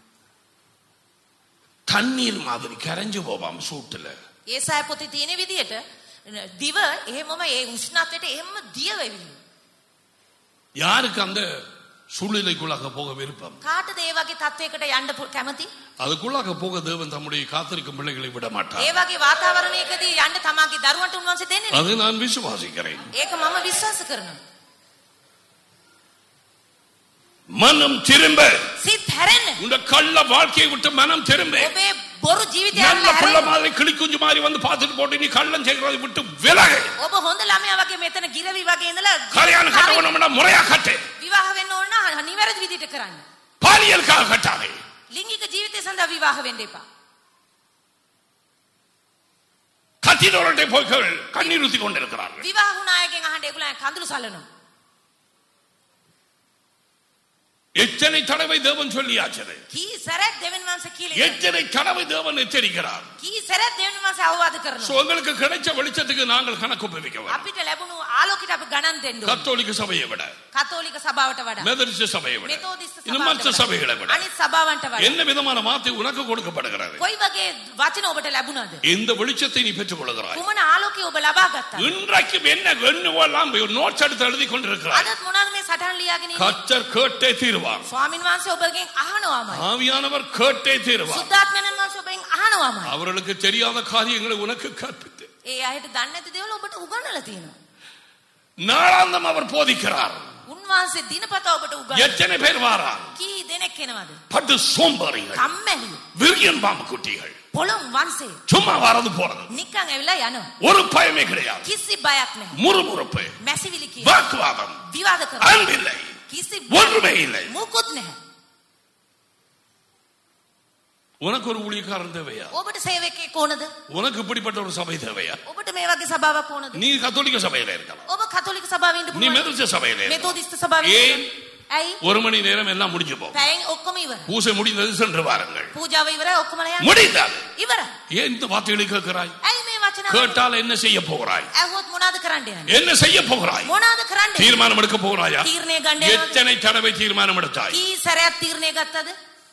தண்ணீர் மாதிரி கரைஞ்சு போவாம் சூட்டுல ඒසාය පොතේ තියෙන විදිහට දිව එහෙමම ඒ උෂ්ණත්වයට එහෙම දිය වෙවි யாருக்கு அந்த சூழ்நிலைக்குள்ளாக போக விருப்பம் කාටද ඒ වගේ තත්වයකට යන්න පු- කැමති அதுக்குள்ளாக போக தேவன் தம்முடைய காத்திருக்கும் பிள்ளைகளை விட மாட்டார் ඒ වගේ වාතාවරණයකදී යන්න තමාගේ දරුවන්ට උන්වහන්සේ දෙන්නේ නැහැ. அது நான் விசுவாசிக்கிறேன் ඒක මම විශ්වාස කරනවා மனம் திரும்ப සිත් හැරෙන්න உங்க கள்ள வாழ்க்கையை விட்டு மனம் திரும்ப ඔබේ බොරු ජීවිතය நல்ல හැරෙන්න. பிள்ளை மாதிரி கிளி குஞ்சு மாதிரி வந்து பார்த்துட்டு போட்டு நீ கள்ளம் செய்கிறதை விட்டு விலகு ඔබ හොඳ ළමයා වගේ මෙතන ගිරවි වගේ ඉඳලා கல்யாணம் கட்டணும்னா முறையா கட்டு විවාහ වෙන්න ඕන නම් නිවැරදි විදිහට කරන්න பாலியலுக்காக கட்டாதே ලිංගික ජීවිතය සඳහා විවාහ වෙන්න එපා கத்தினோரட்டை போய் கண்ணீர் ஊத்தி கொண்டிருக்கிறார்கள் විවාහ වුණ අයගෙන් අහන්න ඒගොල්ලන් කඳුළු සලනවා எத்தனை தடவை தேவன் சொல்லியாச்சது කී සැරයක් දෙවියන් වහන්සේ කියලා எத்தனை தடவை தேவன் எச்சரிக்கிறார் කී සැරයක් දෙවියන් වහන්සේ අවවාද So, කරනවා உங்களுக்கு கிடைச்ச வெளிச்சத்துக்கு நாங்கள் கணக்கு ஒப்புவிக்க வேண்டும் අපිට ලැබුණු ආලෝකයට අපි ගණන් දෙන්න ඕනේ கத்தோலிக்க சபையை விட කතෝලික සභාවට වඩා மெதரிஸ்ட் சபையை விட මෙතෝදිස්ත இன்னும் மற்ற සභාවට சபைகளை වඩා விட අනිත් සභාවන්ට වඩා என்ன விதமான வார்த்தை உனக்கு கொடுக்கப்படுகிறது කොයි වගේ වචන ඔබට ලැබුණාද இந்த வெளிச்சத்தை நீ பெற்றுக் கொள்கிறாய் කුමන ආලෝකය ඔබ ලබා ගත්තා இன்றைக்கு என்ன என்னவெல்லாம் நோட்ஸ் எடுத்து எழுதி கொண்டிருக்கிறாய் අදත් මොනවාද මේ සටහන් ලියාගෙන ඉන්නේ கத்தர் கேட்டே தீருவார் ස්වාමින් වහන්සේ ඔබගෙන් අහනවාමයි ஆவியானவர் கேட்டே தீருவார் සුද්ධාත්මයන් වහන්සේ ඔබෙන් අහනවාමයි அவர்களுக்கு தெரியாத காரியங்களை உனக்கு கற்பித்து ඒ අයට දන්නේ නැති දේවල් ඔබට උගන්වලා තියෙනවා நாளாந்தம் அவர் போதிக்கிறார் උන්වහන්සේ දිනපතා ඔබට උගන්වනවා எத்தனை பேர் வாரார் කී දෙනෙක් එනවද பட்டு சோம்பறிகள் කම්මැලි விரியன் பாம்பு குட்டிகள் පොළොම් වංශය சும்மா வரது போறது නිකන් ඇවිල්ලා යනවා ஒரு பயமே கிடையாது කිසි බයක් නැහැ முறுமுறுப்பு මැසිවිලි කියන வாக்குவாதம் විවාද කරනවා அன்பில்லை කිසි ஒன்றுமே இல்லை මුකුත් නැහැ உனக்கு ஒரு ஊழியக்காரன் தேவையா ඔබට සේවකයෙක් ඕනද உனக்கு இப்படிப்பட்ட ஒரு சபை தேவையா ඔබට මේ වගේ සභාවක් ඕනද நீ கத்தோலிக்க சபையில இருக்கலாம் ඔබ කතෝලික සභාවේ ඉන්න நீ පුළුවන් மெதரிஸ்ட் சபையில இருக்கலாம். මෙතෝදිස්ත සභාවේ ඒ ඉන්න ඇයි ஒரு மணி நேரம் எல்லாம் முடிஞ்சு போகும் පැයෙන් ඔක්කොම ඉවරයි பூசை முடிந்தது சென்று வாருங்கள் පූජාව ඉවරයි ඔක්කොමලා යන්න முடிந்தால் ඉවරයි ஏன் இந்த வார்த்தைகளை கேட்கிறாய் ඇයි මේ වචන கேட்டால் என்ன செய்ய போகிறாய் ඇහුවොත් මොනවද කරන්න යන්නේ என்ன செய்ய போகிறாய் මොනවද කරන්න යන්නේ? தீர்மானம் எடுக்க போகிறாயா තීරණය ගන්න යනවද? எத்தனை தடவை தீர்மானம் எடுத்தாய் කී සැරයක් තීරණය ගත්තද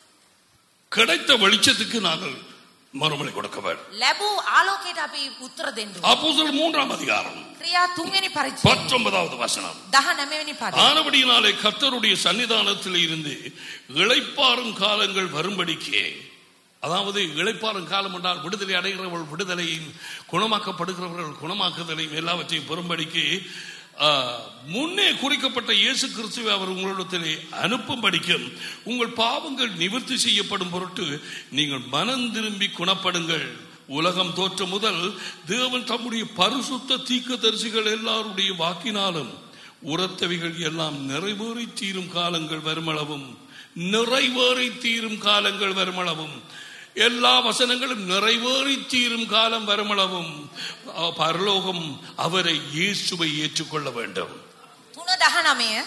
கிடைத்த வெளிச்சத்துக்கு நாங்கள் மறுமொழி கொடுக்க வேண்டும் ලැබූ ආලෝකයට අපි උත්තර දෙන්න ඕනේ. அப்போஸ்தலர் மூன்றாம் அதிகாரம் ක්‍රියා තුන්වෙනි පරිච්ඡේදය பத்தொன்பதாவது வசனம் 19 වෙනි පදය ஆனபடியினாலே கர்த்தருடைய சன்னிதானத்தில் இருந்து இளைப்பாறும் காலங்கள் வரும்படிக்கே அதாவது இளைப்பாறும் காலம் என்றால் விடுதலை அடைகிறவர்கள் விடுதலையும் குணமாக்கப்படுகிறவர்கள் குணமாக்குதலையும் எல்லாவற்றையும் பெறும்படிக்கு ஆ, முன்னே குறிக்கப்பட்ட இயேசு கிறிஸ்துவை அவர் உங்களிடத்திலே அனுப்பும்படிக்கும் உங்கள் பாவங்கள் நிவர்த்தி செய்யப்படும் பொருட்டு நீங்கள் மனம் திரும்பி குணப்படுங்கள் உலகம் தோற்றம் முதல் தேவன் தம்முடைய பரிசுத்த தீர்க்கதரிசிகள் எல்லாருடைய வாக்கினாலும் உரத்தவைகள் எல்லாம் நிறைவேறி தீரும் காலங்கள் வருமளவும் நிறைவேறி தீரும் காலங்கள் வருமளவும் எல்லா வசனங்களும் நிறைவேறி தீரும் காலம் வருமளவும் அஹ், பரலோகம் அவரை இயேசுவை ஏற்றுக்கொள்ள வேண்டும் තුන දහනමය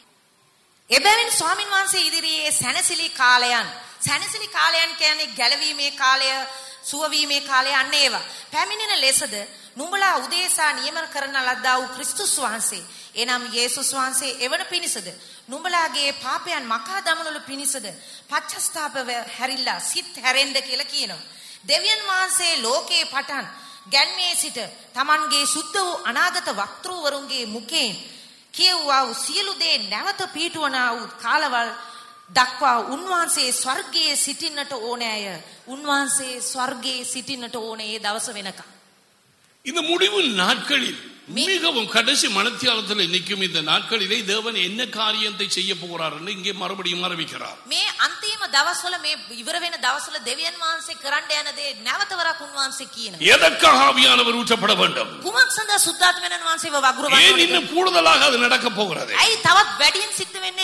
එබැවින් ස්වාමින් වහන්සේ ඉදිරියේ සැනසිලි කාලයන් සැනසිලි කාලයන් කියන්නේ ගැලවීමේ කාලය සුවවීමේ කාලය අන්න ඒවා පැමිණෙන ලෙසද නුඹලා උදේසා නියම කරන ලද්දා වූ ක්‍රිස්තුස් වහන්සේ එනම් යේසුස් වහන්සේ එවන පිණිසද නුඹලාගේ පාපයන් මකා දමනවල පිණිසද පච්චස්ථාප හැරිල්ලා සිත් හැරෙන්න කියලා කියනවා දෙවියන් වහන්සේ ලෝකේ පටන් ගැන්මේ සිට Tamanගේ සුද්ධ වූ අනාගත වක්තෘවරුන්ගේ මුඛයෙන් කියවුවා වූ සියලු දේ නැවත පීටුවනා වූ කාලවල් දක්වා උන්වහන්සේ ස්වර්ගයේ සිටින්නට ඕනෑය. උන්වහන්සේ ස්වර්ගයේ සිටින්නට ඕනේ ඒ දවස වෙනකම්. இந்த முடிவு நாட்களில் மி- மிகவும் கடைசி மனத்தியாலத்தில் நிற்கும் இந்த நாட்களிலே தேவன் என்ன காரியத்தை செய்ய போகிறார் என்று இங்கே மறுபடியும் அறிவிக்கிறார் මේ අන්තිම දවස්වල මේ ඉවර වෙන දවස්වල දෙවියන් වහන්සේ කරන්න යන දේ නැවතවරක් උන්වහන්සේ කියනවා. எதற்காக ஆவியானவர் ஊற்றப்பட வேண்டும் කුමක් සඳහා සුද්ධාත්මයන් වහන්සේව ஏன் වගුරුවන්නේ? இன்னும் கூடுதலாக அது நடக்க போகிறது ඇයි තවත් වැඩියෙන් සිද්ධ වෙන්න යන්නේ?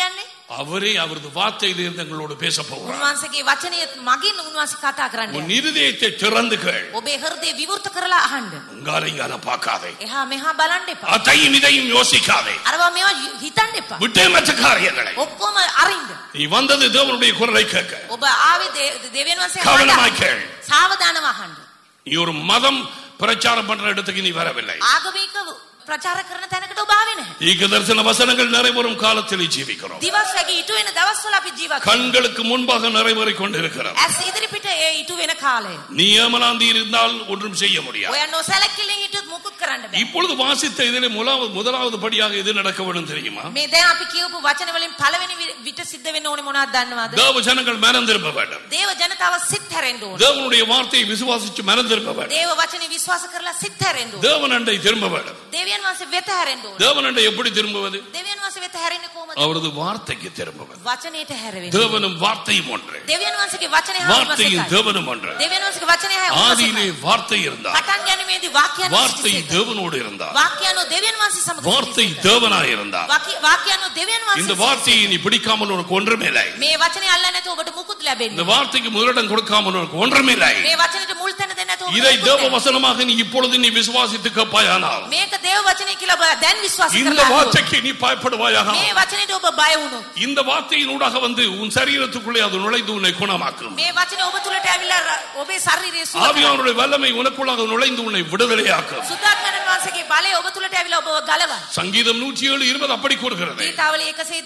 அவரே அவரது வார்த்தையிலிருந்து எங்களோடு பேச போகிறார் උන්වහන්සේගේ වචනය මගින් උන්වහන්සේ කතා කරන්න. உன் இருதயத்தை திறந்து கேள் ඔබේ හෘදය විවෘත කරලා අහන්න. உங்காலைங்கால பார்க்காதே එහා මෙහා බලන්න එපා. அதையும் இதையும் யோசிக்காதே අරවා මේවා හිතන්න එපා. விட்டே மற்ற காரியங்களை ඔක්කොම අරින්න. நீ வந்தது தேவனுடைய குரலை கேட்க ඔබ ආවේ දේ- දෙවියන් වහන්සේ கவனமாய் හඬ. கேள் සාවධානව අහන්න. நீ ஒரு மதம் பிரச்சாரம் பண்ற இடத்துக்கு நீ வரவில்லை ආගමික ප්‍රචාර කරන තැනකට ඔබ ආවේ නැහැ. தீர்க்க தரிசன வசனங்கள் நிறைவேறும் காலத்தில் ஜீவிக்கிறோம் දිවස් වැගේ ඉටු වෙන දවස්වල අපි ජීවත් වෙනවා. கண்களுக்கு முன்பாக நிறைவேறிக் கொண்டிருக்கிறோம் ඇස් ඉදිරිපිට ඒ ඉටු වෙන කාලය. நீ ஏமலாந்தி இருந்தால் ஒன்றும் செய்ய முடியாது ඔය නොසැලකිලින් හිටියොත් මුකුත් කරන්න බෑ. இப்பொழுது வாசித்த இதிலே முதலாவது முதலாவது படியாக எது நடக்க வேண்டும் தெரியுமா මේ දැන් අපි කියවපු වචන වලින් පළවෙනි වි- විට සිද්ධ වෙන්න ඕනේ මොනවද දන්නවද? தேவ ஜனங்கள் மனம் திரும்ப வேண்டும் දේව ජනතාව සිත් හැරෙන්න ඕනේ. தேவனுடைய வார்த்தையை விசுவாசிச்சு மனம் திரும்ப வேண்டும் දේව වචනේ විශ්වාස කරලා සිත් හැරෙන්න ඕනේ. தேவன் அண்டை திரும்ப வேண்டும் දෙවියන් වහන්සේ වෙත හැරෙන්න ඕනේ. தேவன் அண்டை எப்படி திரும்புவது දෙවියන් වහන්සේ වෙත හැරෙන්නේ කොහොමද? அவரது வார்த்தைக்கு திரும்புவது වචනයට හැරෙන්න. தேவனும் வார்த்தையும் ஒன்று දෙවියන් වහන්සේගේ වචනේ හා வார்த்தையும் විශ්වාසයි. தேவனும் ஒன்று දෙවියන් වහන්සේගේ වචනේ හා ஆதியிலே විශ්වාසයි. வார்த்தை இருந்தார் පටන් ගැනීමේදී වාක්‍යයන් வார்த்தை සිටිසේක. தேவனோடு இருந்தார் වාක්‍යයන්ෝ දෙවියන් වහන්සේ සමග வார்த்தை සිටිසේක. தேவனாய் இருந்தார் වාක්‍ය- වාක්‍යයන්ෝ දෙවියන් இந்த වහන්සේ வார்த்தையை நீ பிடிக்காமல் உனக்கு ஒன்றுமில்லை මේ වචනේ අල්ලන්නේ නැතුව ඔබට මුකුත් இந்த ලැබෙන්නේ. வார்த்தைக்கு முதலிடம் கொடுக்காமல் உனக்கு ஒன்றுமில்லை මේ වචනෙට මුල් තැන දෙන්නේ නැතුව ඔබට இதை මුකුත් தேவ නැහැ. வசனமாக நீ இப்பொழுது நீ விசுவாசித்து கேட்பாயானால் මේක දේව වචනේ කියලා ඔබ දැන් විශ්වාස இந்த කරලා අහුවොත්. வார்த்தைக்கு நீ பயப்படுவாயாக මේ වචනේට ඔබ බය වුණොත් இந்த வார்த்தையின் ஊடாக வந்து உன் சரீரத்துக்குள்ளே அது நுழைந்து உன்னை குணமாக்கும் මේ වචනේ ඔබ තුලට ඇවිල්ලා ර- ඔබේ ශරීරයේ සුව ஆவியானுடைய வல்லமை உனக்குள்ளாக நுழைந்து உன்னை விடுதலையாக்கும் සුද්ධාත්මයන් වහන්සේගේ බලය ඔබ තුලට ඇවිල්ලා ඔබව ගලවයි. சங்கீதம் நூற்றி ஏழு இருபது அப்படி கூறுகிறது ගීතාවල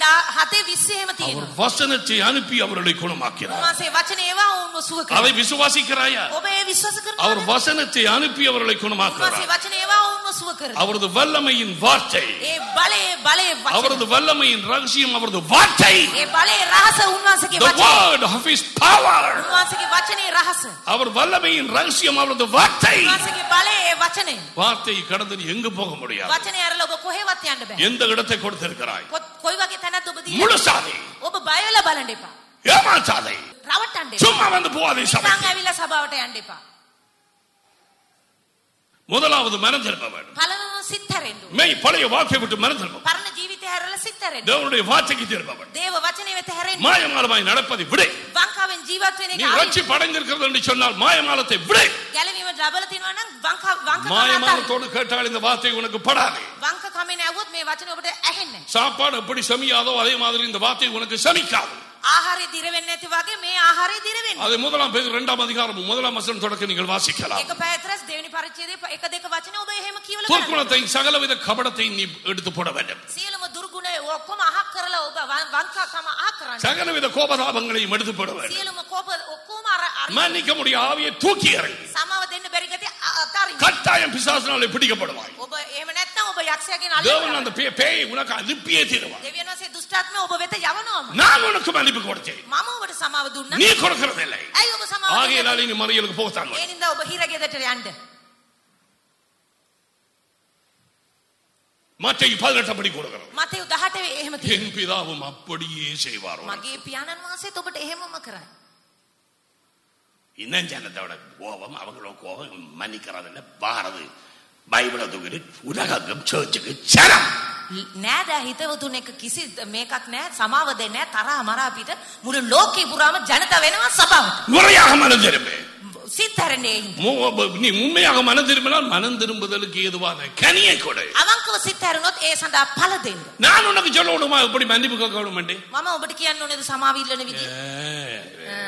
107 20 එහෙම அவர் තියෙනවා. வசனத்தை அனுப்பி அவர்களை குணமாக்கிறார் උන්වහන්සේ වචනේ ඒවා වුන්ව සුව කරනවා. அதை விசுவாசிக்கிறாயா ඔබ ඒ විශ්වාස அவர் කරනවද? வசனத்தை அனுப்பி அவர்களை උන්වහන්සේ குணமாக்குறார் වචනේ ඒවා වුන්ව සුව කරනවා. அவரது வல்லமையின் வார்த்தை ඒ බලයේ බලයේ වචන. அவரது வல்லமையின் ரகசியம் அவரது வார்த்தை ඒ බලයේ රහස උන්වහන්සේගේ the වචනේ. word of his power උන්වහන්සේගේ වචනේ රහස. அவர் வல்லமையின் ரகசியம் அவரது வார்த்தை උන්වහන්සේගේ බලයේ ඒ වචනේ. வார்த்தையை கடந்து நீ எங்கு போக முடியாது වචනේ අරලා ඔබ කොහෙවත් යන්න බෑ. எந்த இடத்தை கொடுத்திருக்கிறாய் කො- කොයි වගේ තැනක්ද ඔබ දීලා? முழுசாதே ඔබ බය වෙලා බලන්න එපා. ஏமாற்றாதே රවට්ටන්න එපා. சும்மா வந்து போவாதே சபை නිකන් ඇවිල්ලා සභාවට යන්න එපා. முதலாவது மனம் திரும்ப வேண்டும் පළමුව සිත් හැරෙන්න ඕනේ. மெய் பழைய வாழ்க்கை விட்டு மனம் திரும்ப வேண்டும். පරණ ජීවිතය හැරලා සිත් හැරෙන්න. ඕනේ. தேவனுடைய வார்த்தைக்கு திரும்ப வேண்டும் දේව වචනේ වෙත හැරෙන්න. மாயமாலமாய் நடப்பதை விடு වංකාවෙන් ජීවත් වෙන நீ එක අරින්න. ரட்சி படைந்திருக்கிறது என்று சொன்னால் மாயமாலத்தை விடு ගැලවීම ඩබල තියනවා නම් වංකා වංක කම අතාරින්න. மாயமாலத்தோடு கேட்டால் இந்த வார்த்தை உனக்கு படாது වංක කමෙන් ඇහුවොත් මේ වචනේ ඔබට ඇහෙන්නේ නැහැ. சாப்பாடு எப்படி சமியாதோ அதே மாதிரி இந்த வார்த்தை உனக்கு சமிக்காது ආහාරය දිර වෙන්නේ නැති වගේ මේ ආහාරය දිර වෙන්නේ. அதை முதலாம் பேர் இரண்டாம் அதிகாரம் முதலாம் வசனம் தொடக்க நீங்கள் வாசிக்கலாம் එක පැයතරස් දෙවෙනි පරිච්ඡේදයේ ප- එක දෙක වචන ඔබ එහෙම කියවලා බලන්න. துர்க்குணத்தை சகலவித கபடத்தை நீ எடுத்து போட வேண்டும் සියලුම දුර්ගුණ ඔක්කොම අහක් කරලා ඔබ වං- වංකාකම අහක් කරන්න. சகலவித கோபதாபங்களையும் எடுத்து போட வேண்டும் සියලුම කෝප ඔක්කොම අර අර மன்னிக்க முடிய ஆவியை தூக்கி இறங்கி සමාව දෙන්න බැරි ගතිය අ- අතාරින්න. கட்டாயம் பிசாசினாலே பிடிக்கப்படுவாய் ඔබ එහෙම නැත්නම් ඔබ යක්ෂයාගෙන් தேவன் අල්ලන්න. அந்த பே- பேயை உனக்கு அனுப்பியே தீருவார் දෙවියන් වහන්සේ දුෂ්ටාත්මය ඔබ වෙත යවනවාම. நான் உனக்கு மன்னிப்பு கொடுத்தேன் මම ඔබට සමාව දුන්නා. நீ கொடுக்கறதில்லை ඇයි ඔබ සමාව දෙන්නේ? ஆகையினாலே நீ மறியலுக்கு போகத்தான் ඒ வேண்டும். නින්දා ඔබ හිරගෙදරට යන්න. மத்திய பதினெட்டு படி கொடுக்கிறது මතෙව් 18 එහෙම තියෙනවා. என் பிதாவும் அப்படியே செய்வாரோ මගේ පියාණන් වහන්සේත් ඔබට එහෙමම කරයි. இன்னும் ஜனத்தோட கோபம் அவங்களோட கோபம் மன்னிக்கிறதில்ல பாரது பைபிளை தூக்கிட்டு உலகம் சர்ச்சுக்கு சரம் නෑ දෑ හිතවතුන් එක කිසි මේකක් නෑ සමාව දෙන්නේ නෑ තරහ මරා පිට මුළු ලෝකේ පුරාම ජනත වෙනවා සභාවට. முறையாக மனம் திரும்பு සිත් හැරෙන්නේ ඒ හින්දා. மு- நீ உண்மையாக மனம் திரும்பினால் மனம் திரும்புதலுக்கு ஏதுவான கனியை கொடு අවංකව සිත් හැරුණොත් ඒ සඳහා ඵල දෙන්න. நான் உனக்கு சொல்லணுமா எப்படி மன்னிப்பு கேட்கணும் வேண்டி මම ඔබට කියන්න ඕනේද සමාව ඉල්ලන විදිය? ආ.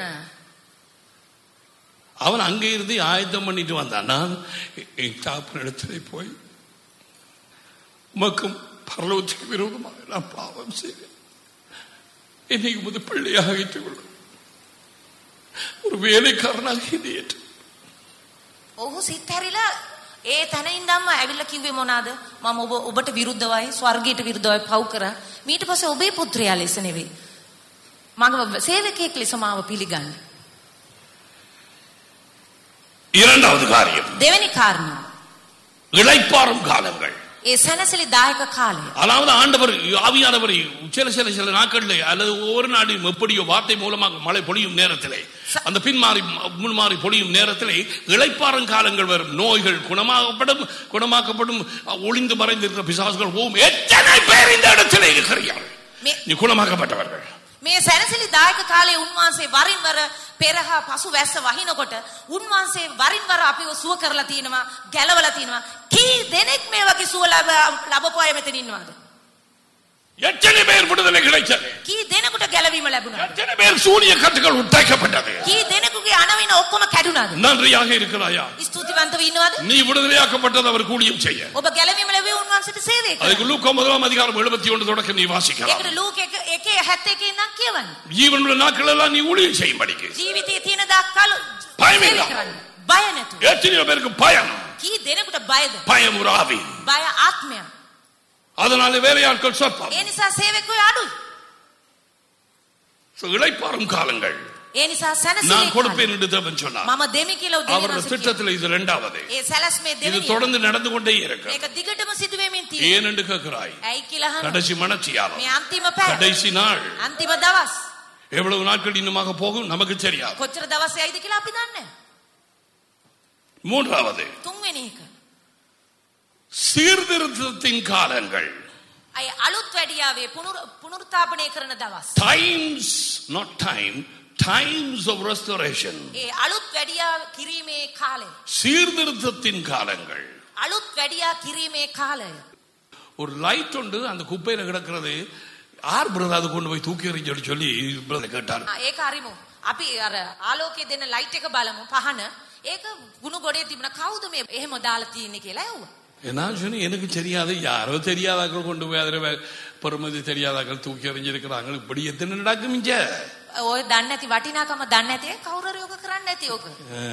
அவன் அங்கே இருந்து ஆயத்தம் பண்ணிட்டு வந்தான் நான் என் தாப்பனிடத்திலே போய் உமக்கும் பரலோகத்துக்கு விரோதமாக நான் பாவம் செய்தேன் என்னை உமது பிள்ளையாக வைத்துக் கொள்ளும் ஒரு வேலைக்காரனாக என்னை ஏற்று ඔහු සිත් හැරිලා ඒ තැන ඉඳන්ම ඇවිල්ලා කිව්වේ මොනවාද? මම ඔබ ඔබට විරුද්ධවයි ස්වර්ගයට විරුද්ධවයි පව් කරා. ඊට පස්සේ ඔබේ පුත්‍රයා ලෙස නෙවෙයි. මගේ සේවකයෙක් ලෙස මාව පිළිගන්න. இரண்டாவது காரியம் දෙවෙනි කාරණා. இளைப்பாறும் காலங்கள் ඒ සැනසෙලි දායක කාලය. அதாவது ஆண்டவர் ஆவியானவரை சில சில சில நாட்களில் அல்லது ஒவ்வொரு நாடும் எப்படியோ வார்த்தை மூலமாக மழை பொழியும் நேரத்திலே அந்த பின்மாறி முன்மாறி பொழியும் நேரத்திலே இளைப்பாறும் காலங்கள் வரும் நோய்கள் குணமாகப்படும் குணமாக்கப்படும் ஒளிந்து மறைந்திருக்கிற பிசாசுகள் போகும் எத்தனை பேர் இந்த இடத்திலே இருக்கிறார்கள் மே- நீ குணமாக்கப்பட்டவர்கள் මේ සැනසිලි දායක කාලේ උන්වහන්සේ වරින් වර පෙරහ පසු වැස්ස වහිනකොට උන්වහන්සේ වරින් වර අපිව සුව කරලා තියෙනවා ගැලවලා තියෙනවා කී දෙනෙක් මේ වගේ සුව ලැබ ලැබපු අය මෙතන ඉන්නවද எத்தனை பேர் விடுதலை கிடைச்சது කී දෙනෙකුට ගැලවීම ලැබුණාද எத்தனை பேர் சூனிய கட்டுகள் உடைக்கப்பட்டது කී දෙනෙකුගේ අනවින ඔක්කොම කැඩුනාද நன்றியாக இருக்கிறாயா ස්තුතිවන්තව ඉන්නවද நீ விடுதலையாக்கப்பட்டது அவர் கூலியும் செய்ய ඔබ ගැලවීම ලැබුවේ උන්වහන්සේට සේවය කරා அதுக்கு லூக்கா முதலாம் அதிகாரம் எழுபத்தி ஒன்று தொடக்க நீ வாசிக்கலாம் ඒකට ලූක එක එකේ 71 ඉඳන් කියවන්න ஜீவனுள்ள நாட்கள் எல்லாம் நீ ஊழியம் செய்யும்படிக்கு ජීවිතයේ තියෙන දක්කල් பயமில்ல. බය නැතුව எத்தனையோ பேருக்கு பயம் කී දෙනෙකුට බයද பயம் ஒரு ஆவி බය ආත්මය அதனால வேலையாட்கள் சொற்பம் ඒ නිසා සේවකයෝ අඩුයි So, இளைப்பாறும் காலங்கள் ඒ නිසා நான் සැනසීමේ கொடுப்பேன் என்று தேவன் சொன்னார் මම දෙමි කියලා அவருடைய දෙවියන් திட்டத்தில் இது இரண்டாவது ඒ සැලැස්මේ இது දෙවියන් தொடர்ந்து நடந்து கொண்டே இருக்கு මේක දිගටම සිදු වෙමින් තියෙනවා ஏன் என்று கேட்கிறாய் ඇයි කියලා අහනවා கடைசி மனச்சியாலம் මේ අන්තිම පැය கடைசி நாள் අන්තිම දවස් எவ்வளவு நாட்கள் இன்னுமாக போகும் நமக்கு தெரியாது කොච්චර දවස් යයිද කියලා අපි දන්නේ மூன்றாவது තුන්වෙනි එක சீர்திருத்தத்தின் காலங்கள் අය අලුත් වැඩියාවේ පුනරු- පුනරුත්ථාපනය කරන දවස් times not time times of restoration ඒ අලුත් වැඩියා කිරීමේ කාලය சீர்திருத்தத்தின் காலங்கள் අලුත් වැඩියා කිරීමේ කාලය ஒரு லைட் உண்டு அந்த குப்பையில கிடக்கிறது ஆர் பிரதர் அது கொண்டு போய் தூக்கி எறிஞ்சு சொல்லி பிரதர் கேட்டார் ආ, ඒක හරිමු අපි අර ආලෝකයේ දෙන ලයිට් එක බලමු පහන ඒක ගුණ ගොඩේ තිබුණ කවුද මේ එහෙම දාලා තියෙන්නේ කියලා ඇහුවා நான் சொன்னேன் எனக்கு தெரியாது யாரோ தெரியாதாக்கள் கொண்டு போய் அதில் பெருமதி தெரியாதாக்கள் தூக்கி எறிஞ்சிருக்கிறாங்க இப்படி எத்தனை நடக்கும் இங்க ඔය දන්නේ නැති වටිනාකම දන්නේ නැති අය කවුරු හරි ඔක කරන්නේ නැති ඔක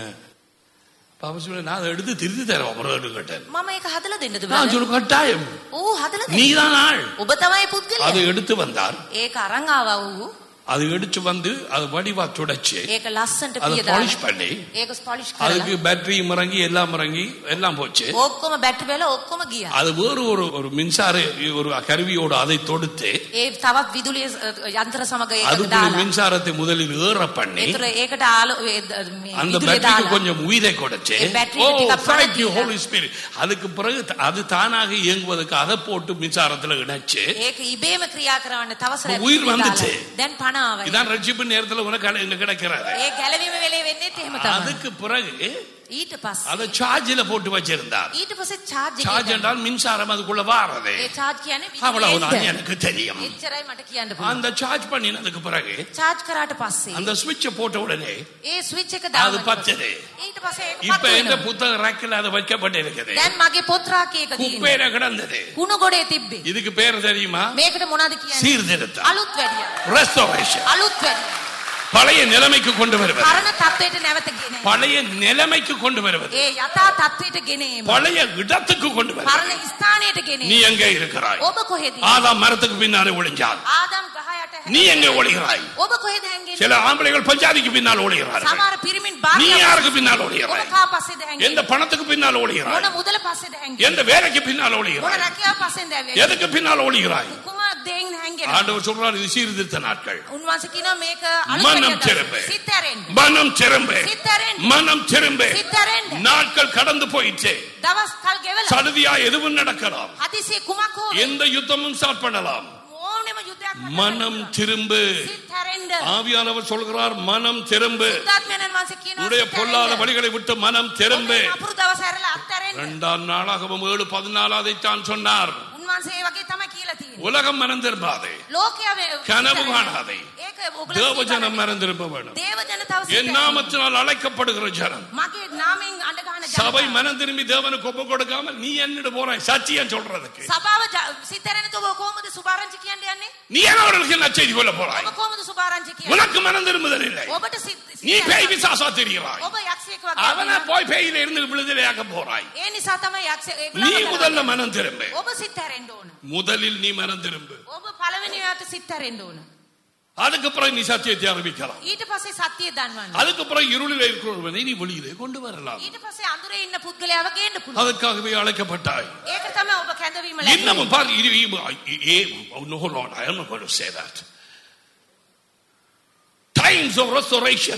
பாப்பா சொன்ன நான் அதை எடுத்து திருத்தி தரேன் அப்புறம் கேட்டேன் මම ඒක හදලා දෙන්නද நான் බෑ சொல்ல கட்டாயம் ඕ හදලා දෙන්න நீதான் ஆள் ඔබ තමයි පුද්ගලයා அதை எடுத்து வந்தார் ඒක අරන් ආවා වූ அது எடுத்து வந்து அது வடிவா துடைச்சு ඒක ලස්සන්ට அதை පියදා பாலிஷ் பண்ணி ඒක ස්පොලිෂ් அதுக்கு කරලා பேட்டரியும் இறங்கி எல்லாம் இறங்கி எல்லாம் போச்சு ඔක්කොම බැටරි වල ඔක්කොම ගියා அது வேறு ஒரு ஒரு மின்சார ஒரு கருவியோடு அதை தொடுத்து ඒ තවත් විදුලිය යන්ත්‍ර සමග ඒක அதுக்கு දාලා மின்சாரத்தை முதலில் ஏற பண்ணி ඒතර ඒකට ආලෝ ඒ ද- මේ அந்த විදුලිය பேட்டரிக்கு දාලා கொஞ்சம் உயிரை கொடுச்சு ஏ, battery ஓ க்கு அப்புறம் thank you, தீரா. Holy Spirit. அதுக்கு பிறகு த- அது தானாக இயங்குவதற்கு அதை போட்டு மின்சாரத்துல இணைச்சு ඒක ඉබේම ක්‍රියා කරවන්න තවසර உயிர் வந்துச்சு. දැන් පණ ආවයි இதான் ரட்சிப்பு நேரத்துல உனக்கு அட- இங்க கிடைக்கிறாரு ඒ ගැලවීම වෙලේ වෙන්නේත් එහෙම තමයි அதுக்கு பிறகு ඊට පස්සේ அதை சார்ஜில போட்டு வச்சிருந்தார் ඊට පස්සේ charge சார்ஜ் එක என்றால் மின்சாரம் அதுக்குள்ள வாரது ඒ charge කියන්නේ அவ்வளவுதான் විදුලියෙන් எனக்கு தெரியும் එච්චරයි මට කියන්න පුළුවන් அந்த சார்ஜ் பண்ணினதுக்கு பிறகு charge කරාට පස්සේ அந்த சுவிட்சை போட்ட உடனே ඒ switch එක அது දාන්න பச்சது ඊට පස්සේ ඒක இப்ப පත්තු இந்த වෙනවා. புத்தக ரேக்கில் அது வைக்கப்பட்டு இருக்குது දැන් මගේ පොත් රාකේක තියෙනවා குப்பையில கிடந்தது කුණු ගොඩේ තිබ්බේ இதுக்கு பேர் தெரியுமா මේකට මොනවද කියන්නේ சீர்திருத்தம் අලුත් වැඩියා ரெஸ்டோரேஷன் අලුත් වැඩියා பழைய நிலைமைக்கு கொண்டு வருவது පරණ තත්වයට නැවත ගෙන එන. பழைய நிலைமைக்கு கொண்டு வருவது ඒ යථා තත්වයට ගෙන ඒම. பழைய இடத்துக்கு கொண்டு வருவது පරණ ස්ථානයට ගෙන நீ ඒම. எங்கே இருக்கிறாய் ඔබ කොහෙද? ஆதாம் மரத்துக்கு பின்னாலே ஒளிஞ்சான் ආදම් ගහ යට හැ- நீ எங்கே ஒளிகிறாய் ඔබ කොහෙද හැංගෙන්නේ? சில ஆம்பளைகள் பஞ்சாதிக்கு பின்னால் ஒளிகிறார்கள் සමහර පිරිමින් நீ භාර්යාව யாருக்கு பின்னால் ඔබ ஒளிகிறாய் කා පස්සේද எந்த හැංගෙන්නේ? பணத்துக்கு பின்னால் ஒளிகிறாய் මොන මුදල පස්සේද හැංගෙන්නේ? எந்த வேலைக்கு பின்னால் මොන ஒளிகிறாய் රැකියාව පස්සේද හැංගෙන්නේ? எதுக்கு பின்னால் ஒளிகிறாய் කුමක් දෙයින් හැංගෙන්නේ? ஆண்டவர் சொல்றார் இது சீர்திருத்த நாட்கள் උන්වහන්සේ කියනවා මේක අලුත් மனம் වැඩියා திரும்ப. දවස. සිත් ඇරෙන්න. மனம் திரும்ப සිත් ඇරෙන්න. மனம் திரும்ப සිත් ඇරෙන්න. நாட்கள் கடந்து போயிடுச்சு දවස් කල් ගෙවලා சடுதியா எதுவும் நடக்கலாம் හදිසියෙ කුමක් හෝ எந்த யுத்தமும் ஸ்டார்ட் பண்ணலாம் ඕනෙම යුද්ධයක් මට மனம் කරන්න පුළුවන්. திரும்ப සිත් ඇරෙන්න. ஆவியானவர் சொல்கிறார் மனம் திரும்ப සුද්ධාත්මයන්න් වහන්සේ කියනවා உடைய සිත් பொல்லாத ඇරෙන්න. வழிகளை விட்டு மனம் திரும்ப ඔබේ නපුරු දවස් ඇරලා අත්හැරෙන්න. இரண்டாம் நாளாகவும் ஏழு பதினாலாதைத்தான் சொன்னார் උන්වහන්සේ ඒ වගේ තමයි කියලා තියෙන්නේ. உலகம் மனம் திரும்பாது ලෝකයා වේ- கனவு සිත් காணாதே. ඇරෙන්න. ඒක ඔයගොල්ලෝ தேவஜனம் සිත් மனம் திரும்ப வேணும் ඇරෙන්න. දේව ජනතාව සිත් என் ඇරෙන්න. நாமத்தினால் அழைக்கப்படுகிற ஜனம் මගේ නාමයෙන් අඬ ගහන சபை ජනතාව. மனம் திரும்பி தேவனுக்கு ஒப்பு கொடுக்காமல் நீ என்னிட போறாய் சத்தியம் சொல்றதுக்கு සභාව ජ- සිත් ඇරෙන්න ඔබ කොහොමද சுபாරංචි කියන්න යන්නේ? நீ ஏன் அவர்களுக்கு நச்செய்தி சொல்ல போறாய் ඔබ කොහොමද சுபாරංචි කියන්නේ? உனக்கு மனம் திரும்புதல் இல்லை ඔබට සිත් நீ සිත් பேய் ඇරෙන්න. பிசாசா தெரிகிறாய் ඔබ යක්ෂයෙක් වගේ அவனை ඉන්නවා. போய் பேயில இருந்து விடுதலையாக்க போறாய் ඒ නිසා තමයි යක්ෂ நீ ඒගොල්ලෝ முதல்ல மனம் திரும்ப ඔබ සිත් ඇරෙන්න ඕන. முதலில் நீ மனம் திரும்பு ඔබ පළවෙනියට සිත් ඇරෙන්න ඕන. அதுக்கு பிறகு நீ சத்தியத்தை அறிவிக்கலாம் ඊට පස්සේ සත්‍යය දන්වන්න. அதுக்கு பிறகு இருளில் இருக்கிறவனை நீ வெளியிலே கொண்டு வரலாம் ඊට පස්සේ අඳුරේ ඉන්න පුද්ගලයාව ගේන්න පුළුවන්. அதற்காகவே அழைக்கப்பட்டாய் ඒක තමයි ඔබ කැඳවීම ලැබෙන්නේ. இன்னமும் பாரு இது- இது- ஏ- no, Lord, I am not going to say that. Times of restoration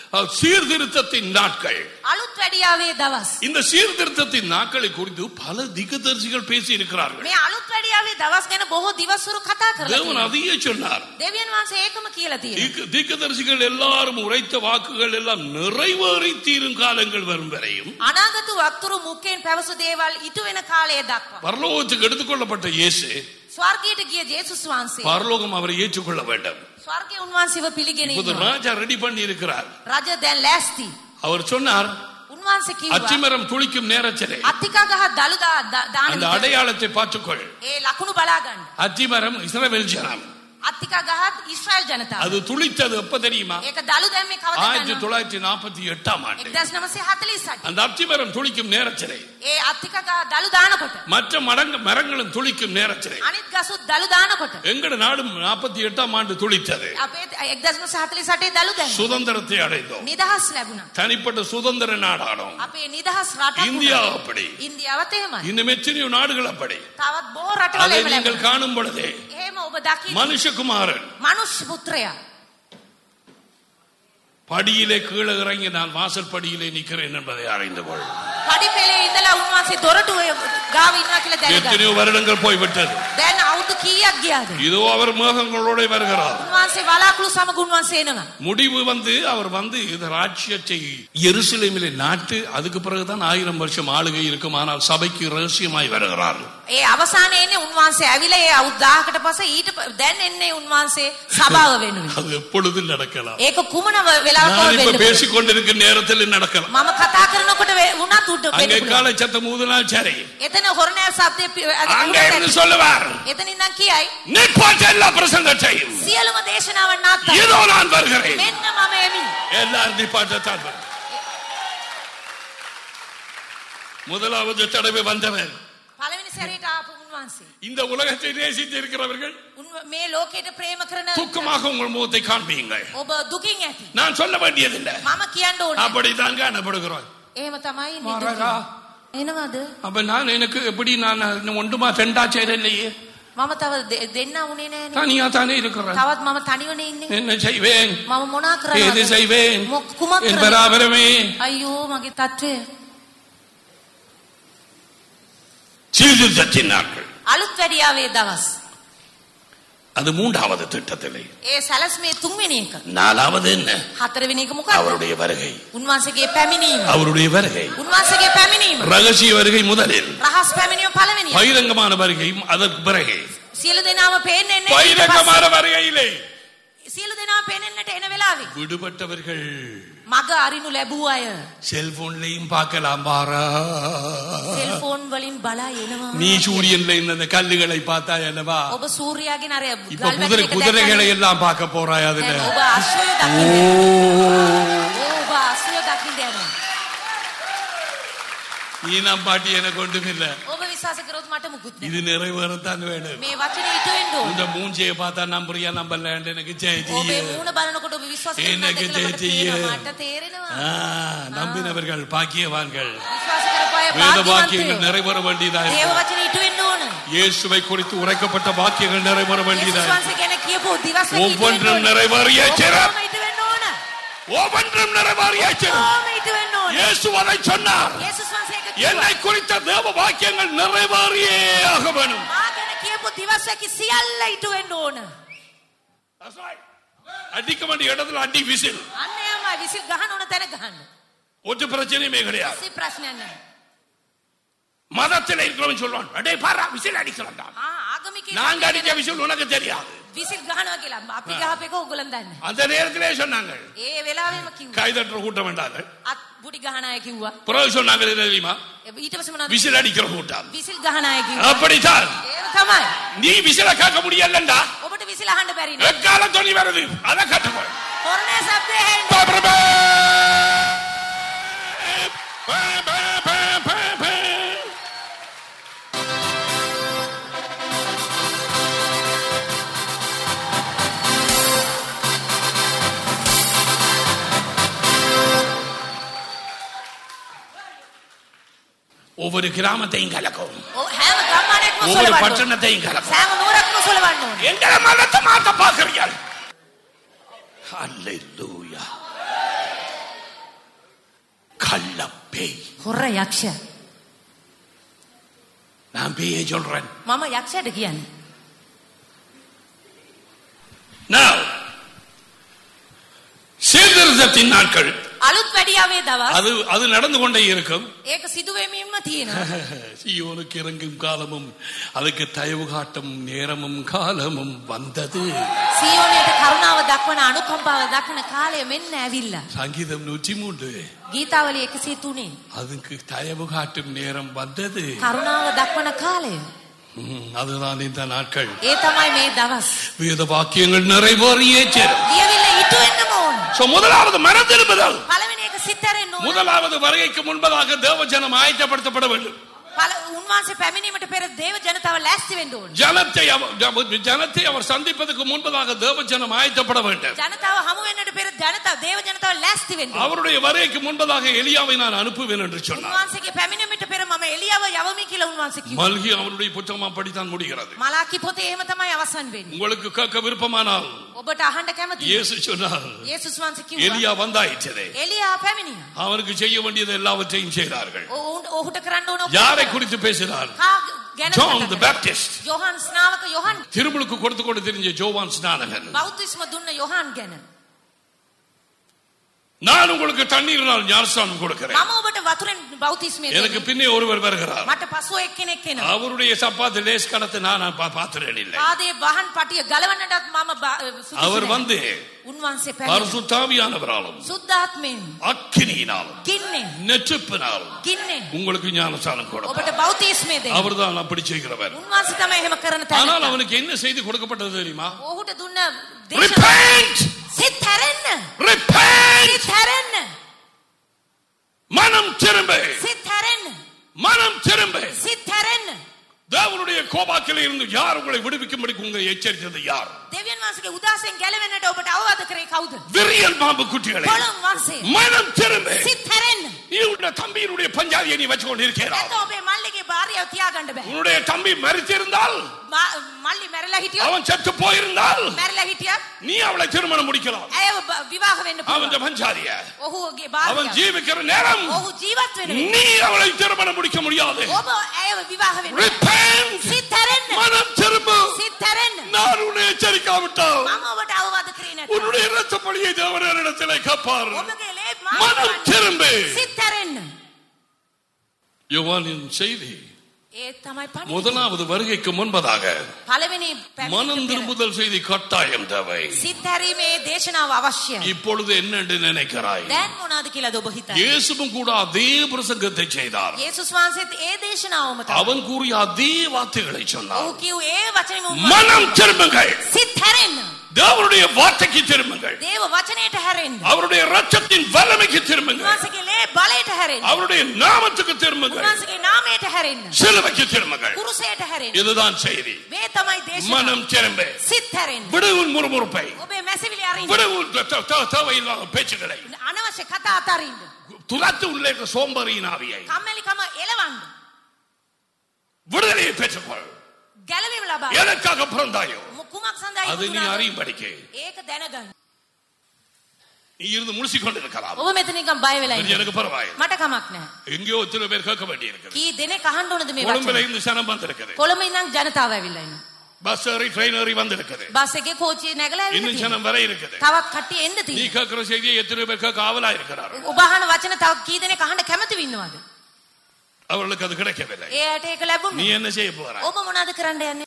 அஹ், சீர்திருத்தத்தின் நாட்கள் අලුත් වැඩියාවේ දවස්. இந்த சீர்திருத்தத்தின் நாட்களை குறித்து பல திகதரிசிகள் பேசி இருக்கிறார்கள் මේ අලුත් වැඩියාවේ දවස් ගැන බොහෝ දිවස්වරු කතා කරලා தேவன் තියෙනවා. அதையே சொன்னார் දෙවියන් වහන්සේ ඒකම කියලා තියෙනවා. தீர்க்க- தீர்க்கதரிசிகள் எல்லாரும் உரைத்த வாக்குகள் எல்லாம் நிறைவேறி தீரும் காலங்கள் வரும் வரையும் අනාගත වක්තුරු මුක්කෙන් පැවසු දේවල් ඉටු වෙන කාලය දක්වා. பரலோகத்துக்கு எடுத்துக்கொள்ளப்பட்ட இயேசு ස්වර්ගයට ගිය ජේසුස් වහන්සේ பரலோகம் அவரை ஏற்றுக்கொள்ள வேண்டும் ස්වර්ගය උන්වහන්සේව පිළිගෙන இப்போது ඉන්නවා. ராஜா ரெடி பண்ணி இருக்கிறார் රජ දැන් ලෑස්ති. அவர் சொன்னார் උන්වහන්සේ කිව්වා அத்திமரம் துளிக்கும் நேரத்திலே අත්තිකා ගහ දළු දා- දා- දාන அந்த විට அடையாளத்தை பார்த்துக்கொள் ඒ ලකුණු බලා ගන්න. அத்திமரம் இஸ்ரவேல் ஜனம் අත්තිකා ගහත් ඊශ්‍රායල් ජනතාව. அது துளித்தது எப்ப தெரியுமா ඒක දළු දැම්මේ ஆயிரத்தி කවදද? தொள்ளாயிரத்தி நாற்பத்தி எட்டாம் ஆண்டு 1948. அந்த அத்திமரம் துளிக்கும் நேரத்திலே ඒ අත්තිකා ගහ දළු දානකොට மற்ற மரங்க மரங்களும் துளிக்கும் நேரத்திலே අනිත් ගසුත් දළු දානකොට எங்கட நாடும் நாற்பத்தி எட்டாம் ஆண்டு துளித்தது අපේ 1948 දළු දැම්මා. சுதந்திரத்தை அடைந்தோம் නිදහස් ලැබුණා. தனிப்பட்ட சுதந்திர நாடானோம் අපේ නිදහස් රටක් இந்தியா වුණා. அப்படி ඉන්දියාවත් එහෙමයි. இன்னும் எத்தனையோ நாடுகள் அப்படி තවත් බොහෝ රටවල அதை එහෙම நீங்கள் ලැබුණා. காணும் பொழுதே එහෙම ඔබ දකින්න மனுஷகுமாரன் මනුෂ්‍ය පුත්‍රයා படியிலே கீழே இறங்கி நான் வாசல் படியிலே நிற்கிறேன் என்பதை அறிந்து கொள் පඩිපෙළේ ඉඳලා උන්වහන්සේ දොරටුවේ ගාව ඉන්නවා කියලා දැනගන්න. எத்தனையோ வருடங்கள் போய்விட்டது දැන් අවුරුදු කීයක් ගියාද? இதோ அவர் மேகங்களோட வருகிறார் උන්වහන්සේ වලාකුළු සමග උන්වහන්සේ එනවා. முடிவு வந்து அவர் வந்து இந்த ராஜ்யத்தை எருசலேமிலே நாட்டு அதுக்கு பிறகுதான் ஆயிரம் வருஷம் ஆளுகை இருக்கும் ஆனால் சபைக்கு ரகசியமாய் வருகிறார் ඒ අවසානයේ එන්නේ උන්වහන්සේ ඇවිල්ලා ඒ අවුරුදු 1000කට පස්සේ ඊට ප- දැන් එන්නේ උන්වහන්සේ සභාව වෙනුවෙන්. அது எப்பொழுதும் நடக்கலாம் ඒක කුමන වෙලාවක நான் இப்ப වෙන්න පුළුවන්. பேசிக் கொண்டிருக்கிற நேரத்தில் நடக்கலாம் මම කතා කරනකොට වේ- වුණත් උඩ அங்கே වෙන්න පුළුවන්. காலை சத்தம் ஊதினால் சரி එතන හොරණෑ සබ්දේ පි- අද அங்க උඩට இருந்து ඇති. சொல்லுவார் එතනින් නම් කියයි நிற்பாற்ற எல்லா பிரசங்கத்தையும் සියලුම දේශනාවන් නාත්තා. இதோ நான் வருகிறேன் මෙන්න මම එමි. எல்லாரும் நிப்பாட்டத்தான் வரும். முதலாவது தடவை வந்தவர் පළවෙනි සැරේට ආපු උන්වහන්සේ. இந்த உலகத்தை நேசித்து இருக்கிறவர்கள் උන්ව- මේ ලෝකෙට ප්‍රේම කරන துக்கமாக உங்கள் முகத்தை காண்பீங்கள் ඔබ දුකින් ඇති. நான் சொல்ல வேண்டியதில்லை මම කියන්න ඕනේ. அப்படித்தான் காணப்படுகிறோம் එහෙම තමයි ඉන්නේ මහරජා. දුකින්. එනවද? அப்ப நான் எனக்கு எப்படி நான் ஒன்றுமா ரெண்டா செய்யலையே මම තව දෙ- දෙන්න උනේ නෑනේ. தனியா தானே இருக்கிறேன் තවත් මම තනිවනේ ඉන්නේ. என்ன செய்வேன் මම මොනා எது කරනවද? செய்வேன் මොක්- කුමක් என் කරනවද? பராபரமே අයියෝ මගේ තත්ත්වය. சீர்திருத்தத்தின் நாட்கள் අලුත් වැඩියාවේ දවස්. அது மூன்றாவது திட்டத்திலே ඒ සැලස්මේ තුන්වෙනි එක. நாலாவது என்ன හතරවෙනි එක මොකක්ද? அவருடைய வருகை උන්වහන්සේගේ පැමිණීම. அவருடைய வருகை උන්වහන්සේගේ පැමිණීම. ரகசிய வருகை முதலில் රහස් පැමිණීම පළවෙනි. பகிரங்கமான வருகை அதற்கு பிறகு සියලු දෙනාම පේන්නේ නැහැ. ඊට பகிரங்கமான පස්සේ வருகையிலே සියලු දෙනාම පේන්නට එන වෙලාවේ விடுபட்டவர்கள் මග අරිනු ලැබූ අය செல்போன்லையும் பார்க்கலாம் பாரா සෙල්ෆෝන් වලින් බලා එනවා. நீ சூரியன்ல இருந்த அந்த கல்லுகளை பார்த்தா என்னவா ඔබ සූර්යාගෙන් අර இப்ப குதிரை குதிரைகளை எல்லாம் பார்க்க போறாய் அதுல දැන් ඔබ අශ්වය ஓ දකින්න. ඔබ අශ්වය දකින්න යනවා. நீ நம் பாட்டி எனக்கு ஒன்றுமில்ல ඔබ විශ්වාස කරොත් මට මුකුත් නැහැ. இது நிறைவேறத்தான் வேணும் මේ වචනේ ඉටු වෙන්න ඕන. இந்த மூஞ்சியை பார்த்தா நம்புறியா நம்பலன்னு எனக்கு ஜெய ඔබේ ஜெய මූණ බලනකොට ඔබ විශ්වාස කරනවා எனக்கு කියලා මට ජය ජය. තේරෙනවා. මට තේරෙනවා. ஆ, நம்பினவர்கள் பாக்கியவான்கள் විශ්වාස කරපු අය வேத வாக்கியங்கள் භාග්‍යවන්තයෝ. நிறைவேற வேண்டியதா දේව இருக்கு. වචනේ ඉටු වෙන්න ඕන. இயேசுவை குறித்து உரைக்கப்பட்ட வாக்கியங்கள் நிறைவேற வேண்டியதா යේසුස් இருக்கு. වහන්සේ ගැන කියපු දිවස් වල ඉටු වෙන්න ஒவ்வொன்றும் ඕන. நிறைவேறிய சிறம் ඔක්කොම ඉටු වෙන්න ඕන. ஒவ்வொன்றும் நிறைவேறிய சிறம் ඔක්කොම ඉටු වෙන්න ඕන. இயேசு அதை சொன்னார் යේසුස් වහන්සේ ඒක என்னை කිව්වා. குறித்த தேவ வாக்கியங்கள் நிறைவேறியே ஆக வேணும் මා ගැන කියපු දිවස් වල සියල්ල ඉටු වෙන්න ඕන. That's right. அடிக்க வேண்டிய இடத்துல அடி விசில் අන්න එයාමයි විසිල් ගහන්න ඕන තැන ගහන්න. ஒரு பிரச்சனையுமே கிடையாது කිසි ප්‍රශ්නයක් නැහැ. மதத்தில் இருக்கிறவன் சொல்றான் அடே பாரா விசில் அடிக்கலாம் ආ ආගමිකයෝ நாங்க அடிச்ச விசில் உனக்கு தெரியாது විසිල් ගහනවා කියලා අපි ගහපේක ඕගොල්ලන් දන්නේ. அந்த நேரத்திலே சொன்னாங்க ඒ වෙලාවෙම කිව්වා. கைதட்டுற கூட்டம் வேண்டாங்க අත් පුඩි ගහන අය කිව්වා. பிறகு சொன்னாங்க என்ன தெரியுமா ඊට පස්සේ මොනවද? விசில் அடிக்கிற கூட்டம் විසිල් ගහන අය කිව්වා. அப்படித்தான் ඒක තමයි. நீ விசில கேட்க முடியலண்டா ඔබට විසිල් අහන්න බැරි නේ. எக்கால துணி வருது அதை கட்டுக்கோ හොරණේ සබ්දේ හෙන්න. ஒவ்வொரு கிராமத்தையும் கலக்கும் ඔව් හැම ගම්මානයක්ම ஒவ்வொரு සොලවන්න ඕන. பட்டணத்தையும் கலக்கும் සෑම නුවරක්ම සොලවන්න ඕන. எங்களை மதத்தை மாத்த பார்க்கிறீர்கள் அல்லேலூயா கள்ள பேய் හොර යක්ෂ. நான் பேயை சொல்றேன் මම යක්ෂයට කියන්නේ. Now, சீர்திருத்தத்தின் நாட்கள் අලුත් වැඩියාවේ දවස් அது அது நடந்து கொண்டே இருக்கும் ඒක සිදුවෙමින්ම තියෙනවා. சீயோனுக்கு இறங்கும் காலமும் அதுக்கு தயவு காட்டும் நேரமும் காலமும் வந்தது සීයෝනයට කරුණාව දක්වන අනුකම්පාව දක්වන කාලය මෙන්න ඇවිල්ලා. சங்கீதம் நூற்றி மூன்று ගීතාවලිය 103. அதுக்கு தயவு காட்டும் நேரம் வந்தது කරුණාව දක්වන කාලය. ம், அதுதான் இந்த நாட்கள் ඒ තමයි මේ දවස්. வேத வாக்கியங்கள் நிறைவேறியே சேரும் ලියවිල්ල ඉටු වෙන්නම ඕන. So, முதலாவது மனதிரும்புதல் පළවෙනි එක සිත්තරෙන්න ඕන. முதலாவது வருகைக்கு முன்பதாக தேவஜனம் ஆயத்தப்படுத்தப்பட வேண்டும் පළ උන්වහන්සේ පැමිණීමට පෙර දේව ජනතාව ලෑස්ති වෙන්න ඕන. ஜனத்தை அவர் ஜ- ஜனத்தை அவர் சந்திப்பதற்கு முன்பதாக தேவஜனம் ஆயத்தப்பட வேண்டும் ජනතාව හමු වෙන්නට පෙර ජනතාව දේව ජනතාව ලෑස්ති වෙන්න ඕන. அவருடைய வருகைக்கு முன்பதாக எலியாவை நான் அனுப்புவேன் என்று சொன்னார் උන්වහන්සේගේ පැමිණීමට පෙර මම එලියාව යවමි කියලා උන්වහන්සේ කිව්වා. மல்கி அவருடைய புத்தகம் அப்படித்தான் முடிகிறது මලාකි පොතේ එහෙම තමයි අවසන් වෙන්නේ. உங்களுக்கு கேட்க விருப்பமானால் ඔබට අහන්න කැමතියි. இயேசு சொன்னார் යේසුස් වහන්සේ කිව්වා எலியா வந்தாயிற்றதே එලියා පැමිණියා. அவருக்கு செய்ய வேண்டியது எல்லாவற்றையும் செய்தார்கள் ඔවුන්- ඔහුට කරන්න ඕන ඔක්කොම யாரை කළා. குறித்து பேசினார் කා ගැන ஜான் කතා தி කළා. பேப்டிஸ்ட் යොහන් ස්නාවක යොහන් திருமுழுக்கு கொடுத்து கொண்டு தெரிஞ்ச ஜோவான் ஸ்நானகன் බෞද්ධිස්ම දුන්න යොහන් ගැන. நான் உங்களுக்கு தண்ணீரினால் ஞானஸ்தானம் கொடுக்கிறேன் මම ඔබට වතුරෙන් බෞතිස්මය எனக்கு பின்னே ஒருவர் வருகிறார் මට පසුව එක්කෙනෙක් එනවා. அவருடைய சப்பாத்து லேஸ் கணத்தை நான் பா- பார்த்தேன் இல்லை පාදේ වහන් පටිය ගලවන්නටත් මම බ- සුදුසු அவர் නැහැ. வந்து උන්වහන්සේ පැමිණ பரிசுத்தாவியானவராலும் සුද්ධාත්මයෙන් அக்கினியினாலும் ගින්නෙන් நெச்சுப்பினாலும் ගින්නෙන් உங்களுக்கு ஞானஸ்தானம் கொடுப்பார் ඔබට බෞතිස්මය දෙන්න. அவர்தான் அப்படி செய்கிறவர் උන්වහන්සේ තමයි එහෙම කරන ஆனால் තැන. அவனுக்கு என்ன செய்தி கொடுக்கப்பட்டது தெரியுமா ඔහුට දුන්න දේශ Repent! සිත් හැරෙන්න. Repent! සිත් හැරෙන්න. மனம் திரும்ப සිත් හැරෙන්න. மனம் திரும்ப සිත් හැරෙන්න. தேவனுடைய கோபாக்கில இருந்து யார் உங்களை விடுவிக்கும்படி உங்களை எச்சரித்தது யார் දෙවියන් වහන්සේගේ උදාසෙන් ගැලවෙන්නට ඔබට අවවාද කරේ කවුද? விரியல் பாம்பு குட்டிகளை පොළොන් වහන්සේ. மனம் திரும்ப සිත් හැරෙන්න. நீ உன்னுடைய தம்பியினுடைய பஞ்சாதியை நீ வச்சு கொண்டு இருக்கிறார் නැත්නම් ඔබේ මල්ලිගේ භාර්යාව තියාගන්න බෑ. உன்னுடைய தம்பி மறித்திருந்தால் මා- මල්ලි මැරලා හිටියොත් அவன் செத்து போயிருந்தால் මැරලා හිටියත් நீ அவளை திருமணம் முடிக்கலாம் ඇයව බ- විවාහ වෙන්න அவன் පුළුවන්. பஞ்சாதிய ඔහුගේ அவன் භාර්යාව. ஜீவிக்கிற நேரம் ඔහු ජීවත් වෙන විට நீ அவளை திருமணம் முடிக்க முடியாது ඔබ ඇයව විවාහ වෙන්න. Repent! සිත් හැරෙන්න. மனம் திரும்ப සිත් හැරෙන්න. நான் உன்னை எச்சரிக்காவிட்டால் මම ඔබට අවවාද කරේ නැත්නම් உன்னுடைய இரத்த பழியை தேவனிடத்திலே கப்பார் ඔබගේ ලේ மனம் திரும்ப සිත් හැරෙන්න. யோவானின் செய்தி ඒ තමයි පණිවිඩය. முதலாவது வருகைக்கு முன்பதாக පළවෙනි மனம் පැමිණීමට පෙර திரும்புதல் செய்தி கட்டாயம் தேவை සිත් හැරීමේ දේශනාව අවශ්‍යයි. இப்பொழுது என்னென்று நினைக்கிறாய் දැන් මොනවද කියලාද ඔබ හිතන්නේ? இயேசுவும் கூட அதே பிரசங்கத்தை செய்தார் යේසුස් වහන්සේත් ඒ දේශනාවම තමයි. அவன் கூறிய அதே வார்த்தைகளை சொன்னார் ඔහු කිව් ඒ වචනේම மனம் திரும்புங்கள் සිත් හැරෙන්න. தேவனுடைய வார்த்தைக்கு திரும்புங்கள் දේව වචනයට හැරෙන්න. அவருடைய ரத்தத்தின் வல்லமைக்கு திரும்புங்கள் උන්වහන්සේගේ ලේ බලයට හැරෙන්න. அவருடைய நாமத்துக்கு திரும்புங்கள் උන්වහන්සේගේ නාමයට හැරෙන්න. சிலுவைக்கு திரும்புங்கள் කුරුසයට හැරෙන්න. இதுதான் செய்தி මේ තමයි දේශනාව. மனம் திரும்ப සිත් හැරෙන්න. விடு உன் முறுமுறுப்பை ඔබේ මැසිවිලි අරින්න. விடு உன் தே- தே- தே- தேவையில்லாத பேச்சுகளை අනවශ්‍ය කතා අතරින්න. துரத்து உள்ளே இருக்க சோம்பரியின் ஆவியை කම්මැලිකම එලවන්න. விடுதலையை பெற்றுக்கொள் ගැලවීම ලබා. எதற்காக பிறந்தாயோ කුමක් සඳහා அது நீ ඉපදුනාද? அறியும்படிக்கு ඒක දැනගන්න. நீ இருந்து முழிச்சிக் கொண்டிருக்கலாம் ඔබ මෙතන නිකන් බය වෙලා அது ඉන්න. எனக்கு பரவாயில்லை මට කමක් නැහැ. எங்கேயோ எத்தனை பேர் கேட்க வேண்டி இருக்குது කී දෙනෙක් අහන්න ඕනද මේ கொழும்புல වචන? இருந்து சனம் வந்திருக்குது කොළඹ ඉඳන් ජනතාව ඇවිල්ලා ඉන්නවා. பஸ் ஏறி ட்ரெயின் ஏறி வந்திருக்குது බස් එකේ කෝච්චියේ නැගලා ඇවිල්ලා இன்னும் තියෙනවා. சனம் வர இருக்குது තවත් කට්ටිය එන්න நீ තියෙනවා. கேட்கிற செய்தியை எத்தனை பேர் கேட்க ஆவலா இருக்கிறார் ඔබ අහන වචන තව කී දෙනෙක් අහන්න කැමති ඉන්නවද? அவர்களுக்கு அது கிடைக்கவில்லை එයාට ඒක நீ ලැබුණේ. என்ன செய்ய போற ඔබ මොනවද කරන්න යන්නේ?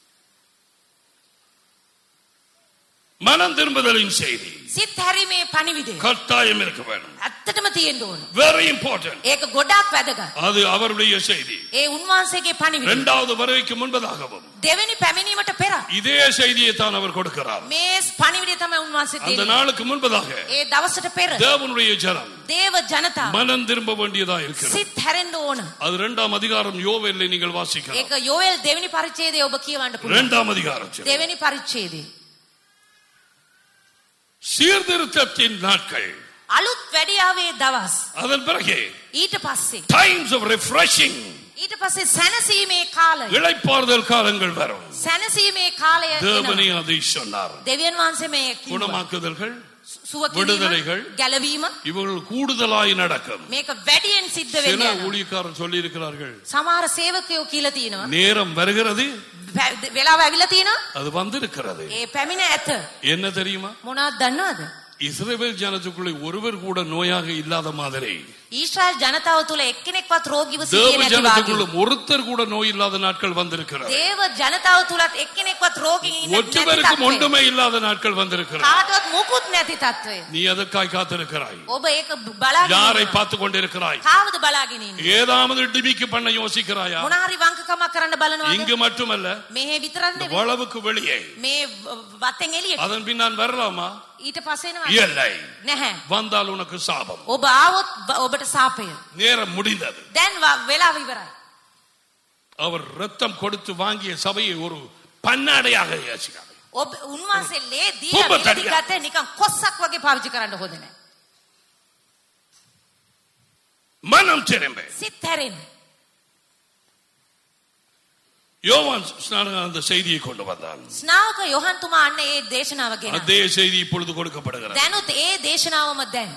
மனம் திரும்புதலின் செய்தி සිත් හැරීමේ පණිවිඩය. கட்டாயம் இருக்க வேண்டும் ඇත්තටම තියෙන්න ඕන. வெரி இம்பார்ட்டன்ட் ඒක ගොඩාක් වැදගත්. அது அவருடைய செய்தி ඒ උන්වහන්සේගේ පණිවිඩය. இரண்டாவது வருகைக்கு முன்பதாகவும் දෙවෙනි පැමිණීමට පෙර இதே செய்தியை தான் அவர் கொடுக்கிறார் මේ පණිවිඩය තමයි උන්වහන්සේ அந்த දෙන්නේ. நாளுக்கு முன்பதாக ඒ දවසට පෙර தேவனுடைய ஜனம் දේව ජනතාව மனம் திரும்ப வேண்டியதா இருக்கிறது සිත් හැරෙන්න ඕන. அது இரண்டாம் அதிகாரம் யோவேல்ல நீங்கள் வாசிக்கலாம் ඒක යෝෙල් දෙවෙනි පරිච්ඡේදය ඔබ කියවන්න පුළුවන්. இரண்டாம் அதிகாரம் දෙවෙනි පරිච්ඡේදය. சீர்திருத்தத்தின் நாட்கள் අලුත් වැඩියාවේ දවස්. அதன் பிறகு ඊට පස්සේ டைம்ஸ் ஆஃப் ரிஃப்ரெஷிங் ඊට පස්සේ සැනසීමේ කාලය. இளைப்பாறுதல் காலங்கள் வரும் සැනසීමේ කාලය தேவனே එනවා. அதை சொன்னார் දෙවියන් වහන්සේ මේ කිව්වා. குணமாக்குதல்கள் සුව விடுதலைகள். කිරීම ගැලවීම இவர்கள் கூடுதலாய் நடக்கும் මේක වැඩියෙන් සිද්ධ சில වෙන්න යනවා. ஊழியக்காரர் சொல்லி இருக்கிறார்கள் සමහර සේවකයෝ කියලා තියෙනවා நேரம் வருகிறது පැ- වෙලාව ඇවිල්ලා තියෙනවා அது வந்திருக்கிறது ඒ පැමිණ ඇත என்ன தெரியுமா මොනවද දන්නවද இஸ்ரவேல் ஜனத்துக்குள்ளே ஒருவர் கூட நோயாக இல்லாத மாதிரி ඊශ්‍රායල් ජනතාව තුළ එක්කෙනෙක්වත් රෝගීව සිටියේ தேவ නැති ஜனத்துக்குள்ள වාගේ ஒருத்தர் கூட நோய் இல்லாத நாட்கள் வந்திருக்கிறது දේව ජනතාව තුලත් එක්කෙනෙක්වත් රෝගී ඉන්න නැති ஒற்றுவருக்கும் තත්ත්වය. ஒன்றுமே இல்லாத நாட்கள் வந்திருக்கிறது කාටවත් මුකුත් නැති තත්ත්වය நீ அதற்காய் காத்திருக்கிறாய் ඔබ ඒක බලාගෙන யாரை ඉන්නවා. பார்த்து கொண்டிருக்கிறாய் කාවද බලාගෙන ඉන්නේ ஏதாவது டிபிக்கு பண்ண யோசிக்கிறாயா මොන හරි වංකකමක් කරන්න බලනවද இங்கு மட்டுமல்ல මෙහෙ විතරක් இந்த නෙවෙයි வளவுக்கு வெளியே මේ වත්තෙන් එළියට அதன் பின் நான் வரலாமா ඊට පස්සේ එනවා இல்லை නැහැ வந்தால் உனக்கு சாபம் ඔබ ආවොත් බ- ඔබට සාපය நேரம் முடிந்தது දැන් ව- වෙලාව ඉවරයි அவர் ரத்தம் கொடுத்து வாங்கிய சபையை ஒரு பன்னாடையாக யோசிக்காது ඔබ උන්වහන්සේ ලේ දීලා ඔබ වෙලදි තනියම. ගත්තේ නිකන් කොස්සක් වගේ පාවිච්චි කරන්න හොඳ නැහැ மனம் திரும்ப සිත් හැරෙන්න யோவான் ஸ்நானகன் அந்த செய்தியை கொண்டு வந்தான் ස්නාවක යොහන් තුමා අන්න ඒ දේශනාව ගෙන அதே செய்தி இப்பொழுது கொடுக்கப்படுகிறது දැනුත් ඒ දේශනාවම දැන්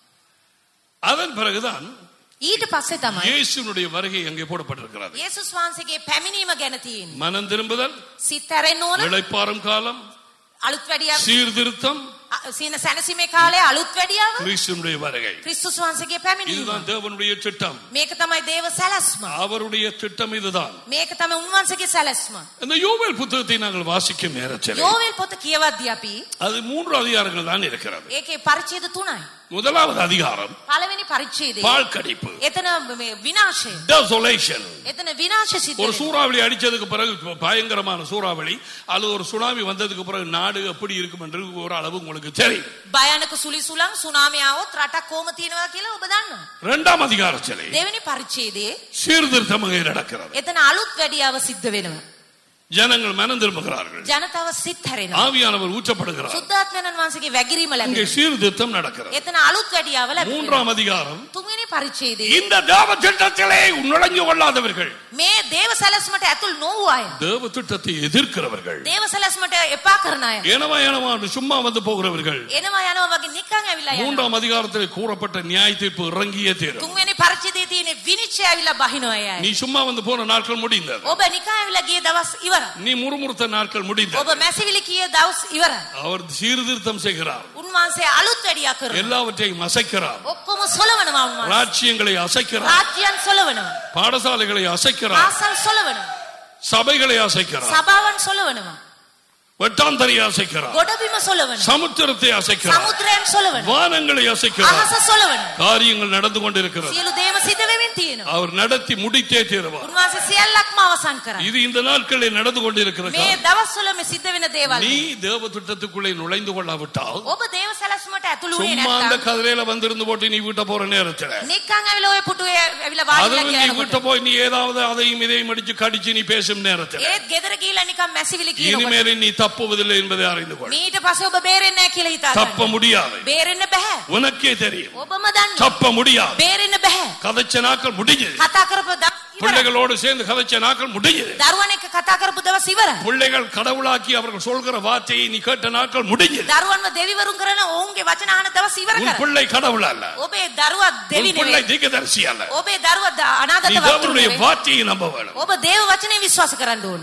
அதன் பிறகுதான் ඊට පස්සේ තමයි இயேசுனுடைய வருகை அங்கே போடப்பட்டிருக்கிறது යේසුස් වහන්සේගේ පැමිණීම ගැන තියෙන්නේ மனம் திரும்புதல் සිත් හැරෙන්න ඕන இளைப்பாறும் காலம் අලුත් වැඩියාව சீர்திருத்தம் අ- සීන සැනසීමේ කාලේ අලුත් වැඩියාව கிறிஸ்துனுடைய வருகை ක්‍රිස්තුස් වහන්සේගේ පැමිණීම இதுதான் தேவனுடைய திட்டம் මේක තමයි දේව සැලැස්ම அவருடைய திட்டம் இதுதான் මේක තමයි උන්වහන්සේගේ සැලැස්ම இந்த யோவேல் புத்தகத்தை நாங்கள் வாசிக்கும் நேரத்தில் යෝවෙල් පොත කියවද්දී අපි அது மூன்று அதிகாரங்கள் தான் இருக்கிறது ඒකේ පරිච්ඡේද තුනයි முதலாவது அதிகாரம் පළවෙනි පරිච්ඡේදයේ பாழ்கடிப்பு එතන මේ විනාශය desolation. එතන විනාශ සිද්ධ ஒரு වෙනවා. சூறாவளி அடிச்சதுக்கு பிறகு பயங்கரமான சூறாவளி அல்லது ஒரு சுனாமி வந்ததுக்கு பிறகு நாடு எப்படி இருக்கும் என்று ஒரு அளவு உங்களுக்கு தெரியும் භයානක සුලිසුලන් සුනාමි ආවොත් රටක් කොහොම තියෙනවා කියලා ඔබ දන්නවා இரண்டாம் அதிகாரத்திலே දෙවෙනි පරිච්ඡේදයේ சீர்திருத்தம் அங்கே நடக்கிறது එතන අලුත් වැඩියාව සිද්ධ වෙනවා ஜனங்கள் மனம் திரும்புகிறார்கள் ජනතාව සිත් හැරෙනවා ஆவியானவர் ஊற்றப்படுகிறார் සුද්ධාත්මයන් වහන්සේගේ වැගිරීම இங்கே ලැබෙනවා சீர்திருத்தம் நடக்கிறது එතන අලුත් වැඩියාව ලැබෙනවා மூன்றாம் அதிகாரம் තුන්වෙනි පරිච්ඡේදයේ இந்த தேவ திட்டத்திலே நுழைஞ்சு கொள்ளாதவர்கள் මේ දේව සැලැස්මට ඇතුල් නොවූ අය தேவ திட்டத்தை எதிர்க்கிறவர்கள் දේව සැලැස්මට එපා කරන අය ஏனவா ஏனவா என்று சும்மா வந்து போகிறவர்கள் එනවා යනවා වගේ නිකන් ඇවිල්ලා යනවා மூன்றாம் அதிகாரத்தில் கூறப்பட்ட நியாய தீர்ப்பு இறங்கியே தீரும் තුන්වෙනි පරිච්ඡේදයේ තියෙන විනිශ්චය ඇවිල්ලා බහිනවා අය நீ சும்மா வந்து போன நாட்கள் முடிந்தது ඔබ නිකන් ඇවිල්ලා ගිය දවස් ඉවරයි நீ முறுமுறுத்த நாட்கள் முடிந்தது ඔබ මැසිවිලි කිය දවස් ඉවරයි அவர் சீர்திருத்தம் செய்கிறார் උන්වහන්සේ අලුත් වැඩියා කරනවා எல்லாவற்றையும் அசைக்கிறார் ඔක්කොම සොලවනවා උන්වහන්සේ ராஜ்யங்களை அசைக்கிறார் රාජ්‍යයන් සොලවනවා பாடசாலைகளை அசைக்கிறார் පාසල් සොලවනවා சபைகளை அசைக்கிறார் සභාවන් සොලවනවා வெட்டாந்தரையை அசைக்கிறார் ගොඩබිම සොලවනවා சமுத்திரத்தை அசைக்கிறார் සමුද්‍රයන් සොලවනවා வானங்களை அசைக்கிறார் අහස සොලවනවා காரியங்கள் நடந்து கொண்டிருக்கிறது සියලු දේම සිද්ධ වෙමින් තියෙනවා அவர் நடத்தி முடித்தே தீருவார் උන්වහන්සේ සියල්ලක්ම අවසන් කරා இது இந்த நாட்களில் நடந்து கொண்டிருக்கிற මේ காரியம். දවස්වල මේ සිද්ධ වෙන දේවල් நீ தேவ திட்டத்துக்குள்ளே நுழைந்து கொள்ளாவிட்டால் ඔබ දේව සැලැස්මට ඇතුළු වෙන්නේ சும்மா அந்த නැත්නම් கதிரையில வந்திருந்து போட்டு நீ வீட்ட போற நேரத்துல නිකන් ඇවිල්ලා ඔය පුටුවේ ඇවිල්ලා වාඩිලා அதுவும் நீ කියනකොට வீட்ட போய் நீ ஏதாவது அதையும் இதையும் அடிச்சு கடிச்சு நீ பேசும் நேரத்துல ඒත් ගෙදර ගිහිල්ලා නිකන් මැසිවිලි කියනකොට இனிமேல் நீ தப்புவதில்லை என்பதை அறிந்து கொள் මීට පස්සේ ඔබ බේරෙන්නේ නැහැ කියලා හිතා தப்ப ගන්න. முடியாது බේරෙන්න බෑ. உனக்கே தெரியும் ඔබම දන්නවා. தப்ப முடியாது බේරෙන්න බෑ. கதைச்ச நாட்கள் முடிஞ்சது කතා කරපු දවස් ඉවරයි. பிள்ளைகளோடு சேர்ந்து கதைச்ச நாட்கள் முடிஞ்சது දරුවන් එක්ක කතා කරපු දවස් ඉවරයි. பிள்ளைகள் கடவுளாக்கி அவர்கள் சொல்கிற வார்த்தையை நீ கேட்ட நாட்கள் முடிஞ்சது දරුවන්ව දෙවිවරුන් කරන ඔවුන්ගේ වචන අහන දවස් ඉවර உன் කරා. பிள்ளை கடவுள் அல்ல ඔබේ දරුවා දෙවි உன் பிள்ளை නෙවෙයි. தீர்க்கதரிசி அல்ல ඔබේ දරුවා ද- අනාගත நீ වක්තෘ தேவனுடைய නෙවෙයි. வார்த்தையை நம்ப வேணும் ඔබ දේව වචනේ විශ්වාස කරන්න ඕන.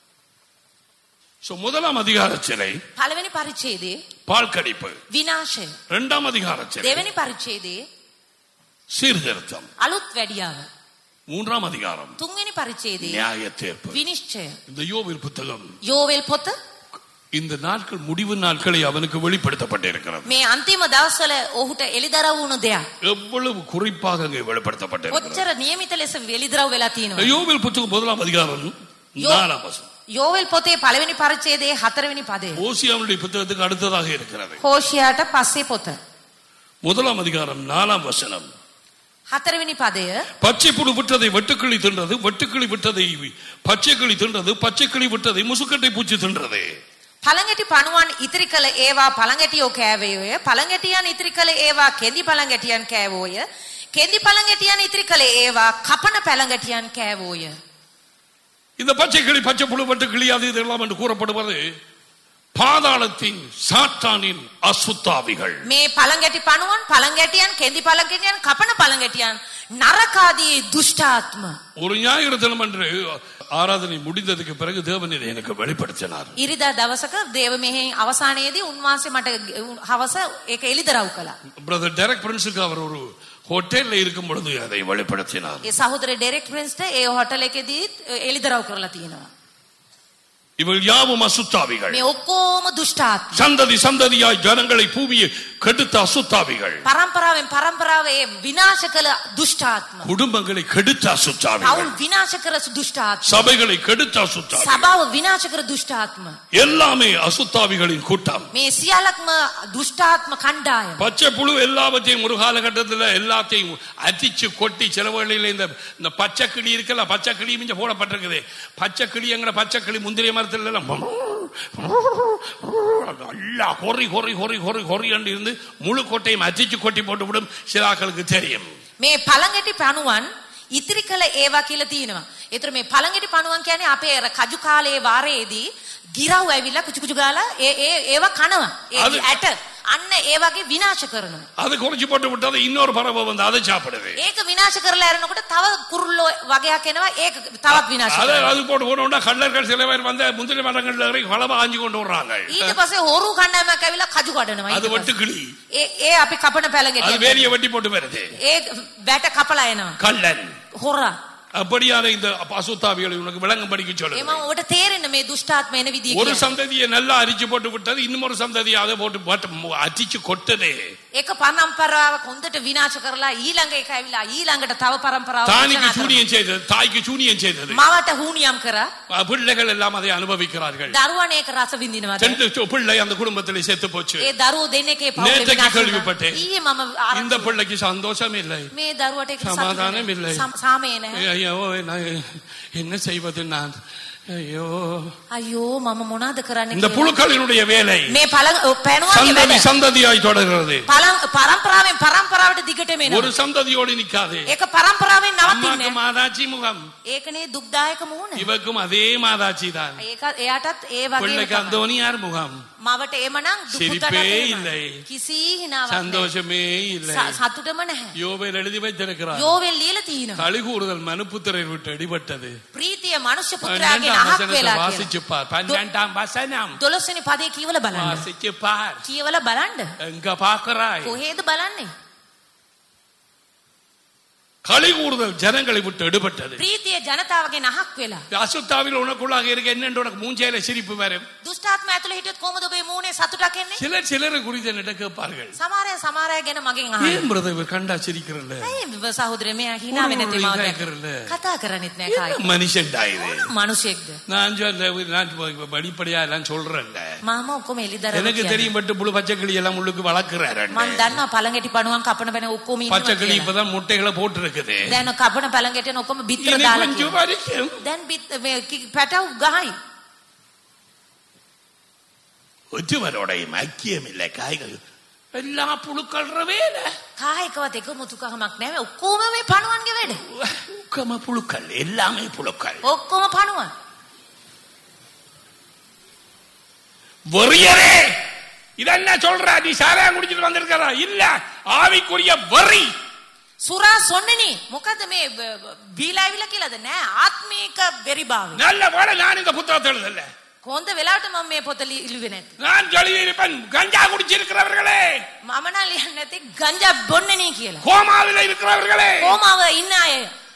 So, முதலாம் அதிகாரத்திலே පළවෙනි පරිච්ඡේදයේ பால்கடிப்பு විනාශය. இரண்டாம் அதிகாரத்திலே දෙවෙනි පරිච්ඡේදයේ சீர்திருத்தம் අලුත් වැඩියාව. மூன்றாம் அதிகாரம் තුන්වෙනි පරිච්ඡේදයේ நியாய தீர்ப்பு විනිශ්චය. இந்த யோபில் புத்தகம் යෝවෙල් පොත இந்த நாட்கள் முடிவு நாட்களை அவனுக்கு வெளிப்படுத்தப்பட்டிருக்கிறது මේ අන්තිම දවස්වල ඔහුට එළිදරව් වුණු දෙයක්. எவ்வளவு குறிப்பாக அங்கே வெளிப்படுத்தப்பட்டிருக்கிறது කොච්චර නියමිත ලෙස එළිදරව් වෙලා තියෙනවද? யோபில் புத்தகம் முதலாம் அதிகாரம் யோ- நாலாம் வசனம் යෝවෙල් පොතේ පළවෙනි පරිච්ඡේදයේ හතරවෙනි පදය. ஓசியாவுடைய புத்தகத்துக்கு அடுத்ததாக இருக்கிறது හෝෂියාට පස්සේ පොත. முதலாம் அதிகாரம் நாலாம் வசனம் හතරවෙනි පදය பச்சை புழு விட்டதை வெட்டுக்கிளி தின்றது வெட்டுக்கிளி விட்டதை பச்சை கிளி தின்றது பச்சை கிளி விட்டதை முசுக்கட்டை பூச்சி தின்றது පළඟැටි පණුවන් ඉතිරි කළ ඒවා පළඟැටියෝ කෑවේය පළඟැටියන් ඉතිරි කළ ඒවා කෙඳි පළඟැටියන් කෑවෝය කෙඳි පළඟැටියන් ඉතිරි කළ ඒවා කපන පැළඟැටියන් කෑවෝය இந்த பச்சை கிளி பச்சை புழு வெட்டுக்கிளி அது இதெல்லாம் என்று கூறப்படுவது பாதாளத்தின் சாத்தானின் அசுத்தாவிகள் මේ පළඟැටි පණුවන් පළඟැටියන් කෙඳි පළඟැටියන් කපන පළඟැටියන් නරකාදී දුෂ්ටාත්ම ஒரு ஞாயிறு தினம் அன்று ஆராதனை முடிந்ததுக்கு பிறகு தேவன் இதை எனக்கு வெளிப்படுத்தினார் ඉරිදා දවසක දේව මෙහි අවසානයේදී උන්වහන්සේ මට හවස ඒක එළිදරව් කළා. பிரதர் டெரக் பிரின்ஸுக்கு அவர் ஒரு ஹோட்டல்ல இருக்கும் பொழுது அதை வெளிப்படுத்தினார் ඒ සහෝදර ඩෙරෙක් ප්‍රින්ස්ට ඒ හොටල් එකේදී එළිදරව් කරලා තියෙනවා. இவள் யாவும் அசுத்தாவிகள் මේ ඔක්කොම දුෂ්ටාත්ම. சந்ததி சந்ததியாய் ஜனங்களை பூமியை கெடுத்த அசுத்தாவிகள் පරම්පරාවෙන් පරම්පරාව ඒ විනාශ කළ දුෂ්ටාත්ම. குடும்பங்களை கெடுத்த அசுத்தாவிகள் කවුන් විනාශ කර දුෂ්ටාත්ම. சபைகளை கெடுத்த அசுத்தாவிகள் සභාව විනාශ කර දුෂ්ටාත්ම. எல்லாமே அசுத்தாவிகளின் கூட்டம் මේ සියල්ලක්ම දුෂ්ටාත්ම කණ්ඩායම. பச்சை புழு எல்லாவற்றையும் ஒரு காலகட்டத்தில் எல்லாத்தையும் அடிச்சு கொட்டி சில வேளையில இந்த இந்த பச்சை கிளி இருக்கல பச்சை கிளி மிஞ்ச போடப்பட்டிருக்குது பச்சை கிளிங்கிற பச்சை கிளி முந்திரிய மரத்துல எல்லாம் நல்லா கொறி கொறி கொறி கொறி கொறி என்று இருந்து முழு கொட்டையும் அடிச்சு கொட்டி போட்டு விடும் சில ஆட்களுக்கு தெரியும் මේ පළඟැටි පණුවන් ඉතිරි කළ ඒවා කියලා තියෙනවා. ඒතර මේ පළඟැටි පණුවන් කියන්නේ අපේ අර කජු කාලයේ වාරයේදී ගිරව් ඇවිල්ලා කුචු කුචු ගාලා ඒ ඒ ඒවා කනවා. ඒ அது- ඇට අන්න ඒ වගේ විනාශ කරනවා. அது குறைச்சு போட்டு விட்டது இன்னொரு பறவை வந்து அதை சாப்பிடுது ඒක විනාශ කරලා ඇරෙනකොට තව කුරුල්ලෝ වගේක් එනවා ඒක තවත් විනාශ அதை කරනවා. அது போட்டு போனோம்னா கள்ளர்கள் சில பேர் வந்து முந்திரி மரங்கள்ல இறங்கி வளமா ஆஞ்சு கொண்டு வர்றாங்க ඊට පස්සේ හොරු කණ්ඩායමක් ඇවිල්ලා කජු කඩනවා. அது ඊට வெட்டு පස්සේ. கிளி ඒ ඒ අපි කපන அது පැලඟැටිය. வேலிய வெட்டி போட்டு வருது ඒ වැට කපලා එනවා. கள்ளன் හොරා. அப்படியான இந்த அசுத்தாவிகளை உனக்கு விளங்கும்படிக்கு சொல்லுங்க එම ඔබට තේරෙන්න මේ දුෂ්ටාත්ම එන විදිය ஒரு කියන්නේ. சந்ததியை நல்லா அரிச்சு போட்டு விட்டது இன்னொரு சந்ததியை அதை போட்டு போட்டு அடிச்சு கொட்டது ඒක පරම්පරාවක් හොඳට විනාශ කරලා ඊළඟ එක ඇවිල්ලා ඊළඟට තව පරම්පරාවක් தானிக்கு රචනා කරනවා. சூனியம் செய்தது தாய்க்கு சூனியம் செய்தது මවට හුනියම් කරා பிள்ளைகள் எல்லாம் அதை அனுபவிக்கிறார்கள் දරුවන් ඒක රස විඳිනවා දැන්. ரெண்டு சு- பிள்ளை அந்த குடும்பத்திலே செத்து போச்சு ඒ දරුවෝ දෙන්නෙක්ගේ පවුලේ நேற்றைக்கு විනාශ கேள்விப்பட்டேன். වුණා. ඊයේ මම இந்த ආරංචි பிள்ளைக்கு சந்தோஷம் இல்லை මේ දරුවට ඒක සමාදානම් සතුටු இல்லை. නෑ. සම- සාමය නැහැ. ஐயோ நான் என்ன செய்வது நான் ஐயோ අයියෝ මම මොනවද කරන්න இந்த කියලා. புழுக்களினுடைய வேலை මේ පළ පැණුවන්ගේ சந்ததி වැඩ சந்ததியாய் தொடர்கிறது පළං- පරම්පරාවෙන් පරම්පරාවට දිගටම ஒரு එනවා சந்ததியோடு நிக்காது ඒක පරම්පරාවෙන් அம்மாக்கு නවතින්නේ மாதாச்சி முகம் ඒකනේ දුක්දායක මුහුණ இவக்கும் அதே மாதாச்சி தான் ඒක එයාටත් ඒ වගේ பிள்ளைக்கு அந்தோனியார் முகம் මවට එමනම් சிரிப்பே இல்லை. කිසි හිනාවක් නැහැ. சந்தோஷமே இல்லை ස- සතුටම නැහැ யோவேல் எழுதி வைத்திருக்கிறார் යෝවෙල් ලියලා තියෙනවා களி கூறுதல் மனுப்புத்திரை விட்டு அடிபட்டது ප්‍රීතිය මනුෂ්‍ය පුත්‍රයාගේ பன்னெண்டாம் අහක් வசனத்தை වෙලා කියලා வாசிச்சு பார் பன்னெண்டாம் வசனம் දොළොස්වෙනි පදේ කියවල බලන්න வாசிச்சு பார் කියවල බලන්න எங்க பாக்குறாய் කොහේද බලන්නේ களி கூறுதல் ஜனங்களை விட்டு எடுபட்டது ප්‍රීතිය ජනතාවගේ අහක් වෙලා அசுத்தாவில் உனக்குள்ளாக இருக்க என்னென்று உனக்கு மூஞ்சையில சிரிப்பு வரும் දුෂ්ටාත්ම ඇතුළේ හිටියොත් කොහොමද ඔබේ මූණේ සතුටක් එන්නේ சிலர் சிலரை குறித்து என்னிட்ட கேட்பார்கள் සමහරය சமහරය ගැන මගෙන් අහන්න ஏன் பிரதர் இவர் கண்டா சிரிக்கிறல்ல ඇයි සහෝදරය මෙයා hina වෙන්නේ නැති උණු මාව උණු දැක්ක? කරලා. කතා කරන්නෙත් නෑ என்ன කායි மனுஷன்டா இது මිනිසෙක්ද நான் சொல்ல நான் படிப்படியா எல்லாம் சொல்றேன்ல මම ඔක්කොම එළිදරව් எனக்கு කියන්නේ. தெரியும் பட்டு புழு பச்சை கிளி எல்லாம் உள்ளுக்கு வளர்க்கிறாரு මම දන්නවා පළඟැටි පණුවන් කපන බැන ඔක්කොම பச்சை ඉන්නවා கிளி කියලා. இப்பதான் முட்டைகளை போட்டு இருக்குது දැන් කපන පළඟැටියන ඔක්කොම බිත්තර இனி දාලා கொஞ்சம் කියනවා. வரைக்கும் දැන් බිත් මේ කි- පැටව් ගහයි ஒற்றுவரோடைய ஐக்கியம் இல்லை காய்கள் எல்லா புழுக்கள் வேலை කායකවත් එක මුතුකහමක් නෑ ඔක්කොම මේ පණුවන්ගේ වැඩ ஊக்கம புழுக்கள் எல்லாமே புழுக்கள் ඔක්කොම පණුවන් வெறியரே இதென்ன சொல்ற நீ சாராயம் குடிச்சிட்டு வந்திருக்கிறா இல்ல ஆவிக்குரிய வெறி සුරා සොන්නනේ මොකද මේ බ- බ- බීලා ඇවිල්ලා කියලාද නෑ ආත්මීක වෙරිභාවය நல்ல வேலை நான் இந்த புத்தகத்தை எழுதல කොන්ද වෙලාවට මම මේ පොත ලි- ඉල්ලුවේ නැති நான் சொல்லியிருப்பேன் கஞ்சா குடிச்சிருக்கிறவர்களே මම නම් ලියන්නේ නැති ගංජා බොන්නනේ කියලා கோமாவில் இருக்கிறவர்களே කොමාව ඉන්න අය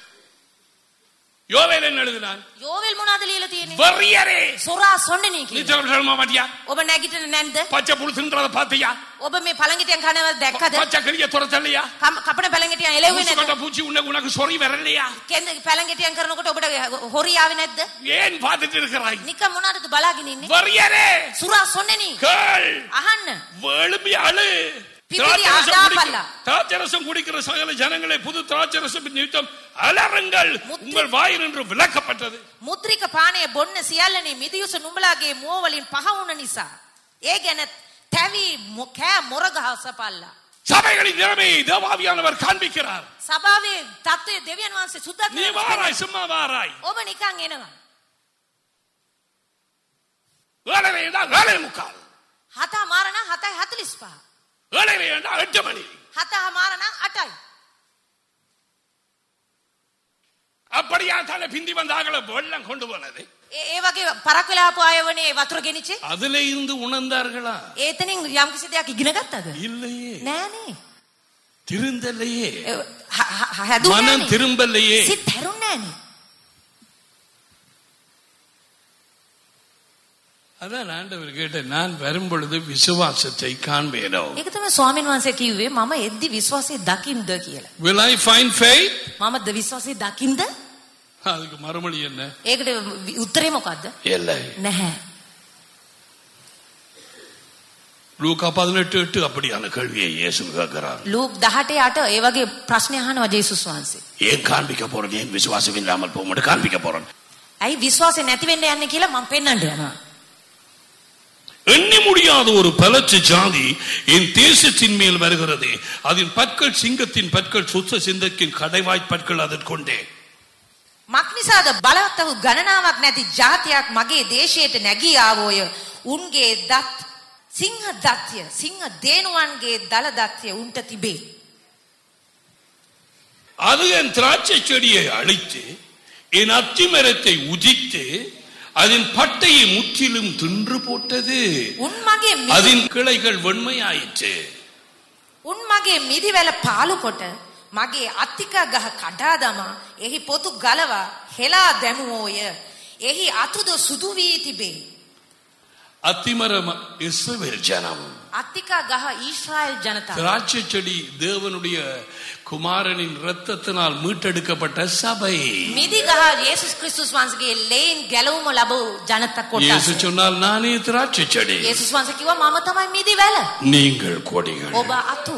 யோவேல் என்ன எழுதினான் යෝවෙල් මොනවද ලියලා තියෙන්නේ வெறியரே සොරා සොන්නනේ நீ කියලා சொல்ல சொல்ல மாட்டியா ඔබ නැගිටින නැන්ද பச்சை புழு தின்றத பாத்தியா ඔබ මේ පළඟිටියන් කනව දැක්කද பச்சை கிளிய துரத்தலையா කම- කපන පළඟිටියන් එළෙව්වේ ஊசு නැද්ද கொண்ட பூச்சி உனக்கு உனக்கு சொறி வரலையா කෙන්ද පළඟිටියන් කරනකොට ඔබට හොරි ආවේ නැද්ද ஏன் பார்த்துட்டு இருக்கிறாய் නිකන් මොනවද බලාගෙන ඉන්නේ வெறியரே සුරා සොන්නනේ கேள் අහන්න வேளும்பி அழு பிபிரி திராட்சரசம் அதாபல்ல. குடிக்க- திராட்சரசம் குடிக்கிற சகல ஜனங்களை புது திராட்சரசம் நிமித்தம் அலறுங்கள் முத்தி- உங்கள் வாயில் என்று விளக்கப்பட்டது මුද්‍රික පානය බොන්න සියල්ලනේ මිදියුස නුඹලාගේ මුව වලින් පහ වුණ නිසා ඒ ගැන තැවි මො- කෑ මොරගහ සපල්ලා சபைகளின் நிலைமையை தேவாவியானவர் காண்பிக்கிறார் සභාවේ තත්ත්වය දෙවියන් වහන්සේ සුද්දත් நீ வாராய் சும்மா வாராய் ඔබ නිකන් එනවා ஏழரை என்றால் ஏழை முக்கால் හත මාරණ 7:45. ஏழரை என்றால் எட்டு மணி 7 මාරණ 8යි. அப்படியா தலை பிந்தி வந்தாங்கள வெள்ளம் கொண்டு போனது ඒ ඒ වගේ පරක් වෙලා ආපු අය වනේ වතුර ගෙනිච්චේ. அதுல இருந்து உணர்ந்தார்களா ඒතනින් යම් කිසි දෙයක් ඉගෙන ගත්තද? இல்லையே නෑනේ. திருந்தலையே ඒ හ- හ- හැදුන්නේ மனம் නෑනේ. திரும்பலையே සිත් හැරුන්නේ නෑනේ. அதான் ஆண்டவர் கேட்ட நான் வரும் பொழுது விசுவாசத்தை காண்பேனோ ඒක තමයි ස්වාමීන් වහන්සේ කිව්වේ මම එද්දි විශ්වාසය දකින්ද කියලා. will I find faith මම ද විශ්වාසය දකින්ද? அதுக்கு மறுமொழி என்ன ඒකට වි- උත්තරේ මොකද්ද? இல்லை නැහැ. லூக்கா பதினெட்டு எட்டு அப்படியான கேள்வியை இயேசு கேட்கிறார் ලූක් 18 8 ඒ වගේ ප්‍රශ්න අහනවා ජේසුස් වහන්සේ. ஏன் காண்பிக்க போறேன் ஏன் விசுவாசம் இல்லாமல் போக மாட்டேன் காண்பிக்க போறேன் ඇයි විශ්වාසය නැති වෙන්න යන්නේ කියලා මම පෙන්වන්න යනවා. எண்ணி முடியாத ஒரு பலச்சு ஜாதி என் தேசத்தின் மேல் வருகிறது அதன் பற்கள் சிங்கத்தின் பற்கள் சுத்த சிந்தக்கின் கடைவாய்ப் பற்கள் அதற்கொண்டே මක්නිසාද බලවත් වූ ගණනාවක් නැති ජාතියක් මගේ දේශයට නැගී ආවෝය. උන්ගේ දත් සිංහ දත්ය සිංහ දේනුවන්ගේ දල දත්ය උන්ට තිබේ. அது என் திராட்சை செடியை அழித்து என் அத்தி மரத்தை உதித்து அதன் பட்டையை முற்றிலும் தின்று போட்டது උන් මගේ මිදි- அதன் கிளைகள் வெண்மையாயிற்று උන් මගේ මිදිවැල පාලු කොට මගේ අත්තික ගහ කඩා දමා එහි පොතු ගලවා හෙලා දැමුවෝය. එහි අතුද සුදු වී තිබේ. அத்திமரம் இஸ்ரவேல் ஜனம் අත්තිකා ගහ ඊශ්‍රායල් ජනතාව. திராட்சை செடி தேவனுடைய குமாரனின் இரத்தத்தினால் மீட்டெடுக்கப்பட்ட சபை මිදි ගහ යේසුස් ක්‍රිස්තුස් වහන්සේගේ ලේන් ගැලවුම ලැබූ ජනත இயேசு කොටස. சொன்னால் நானே திராட்சை செடி යේසුස් වහන්සේ කිව්වා මම තමයි මිදිවැල. நீங்கள் கொடிகள் ඔබ අතු.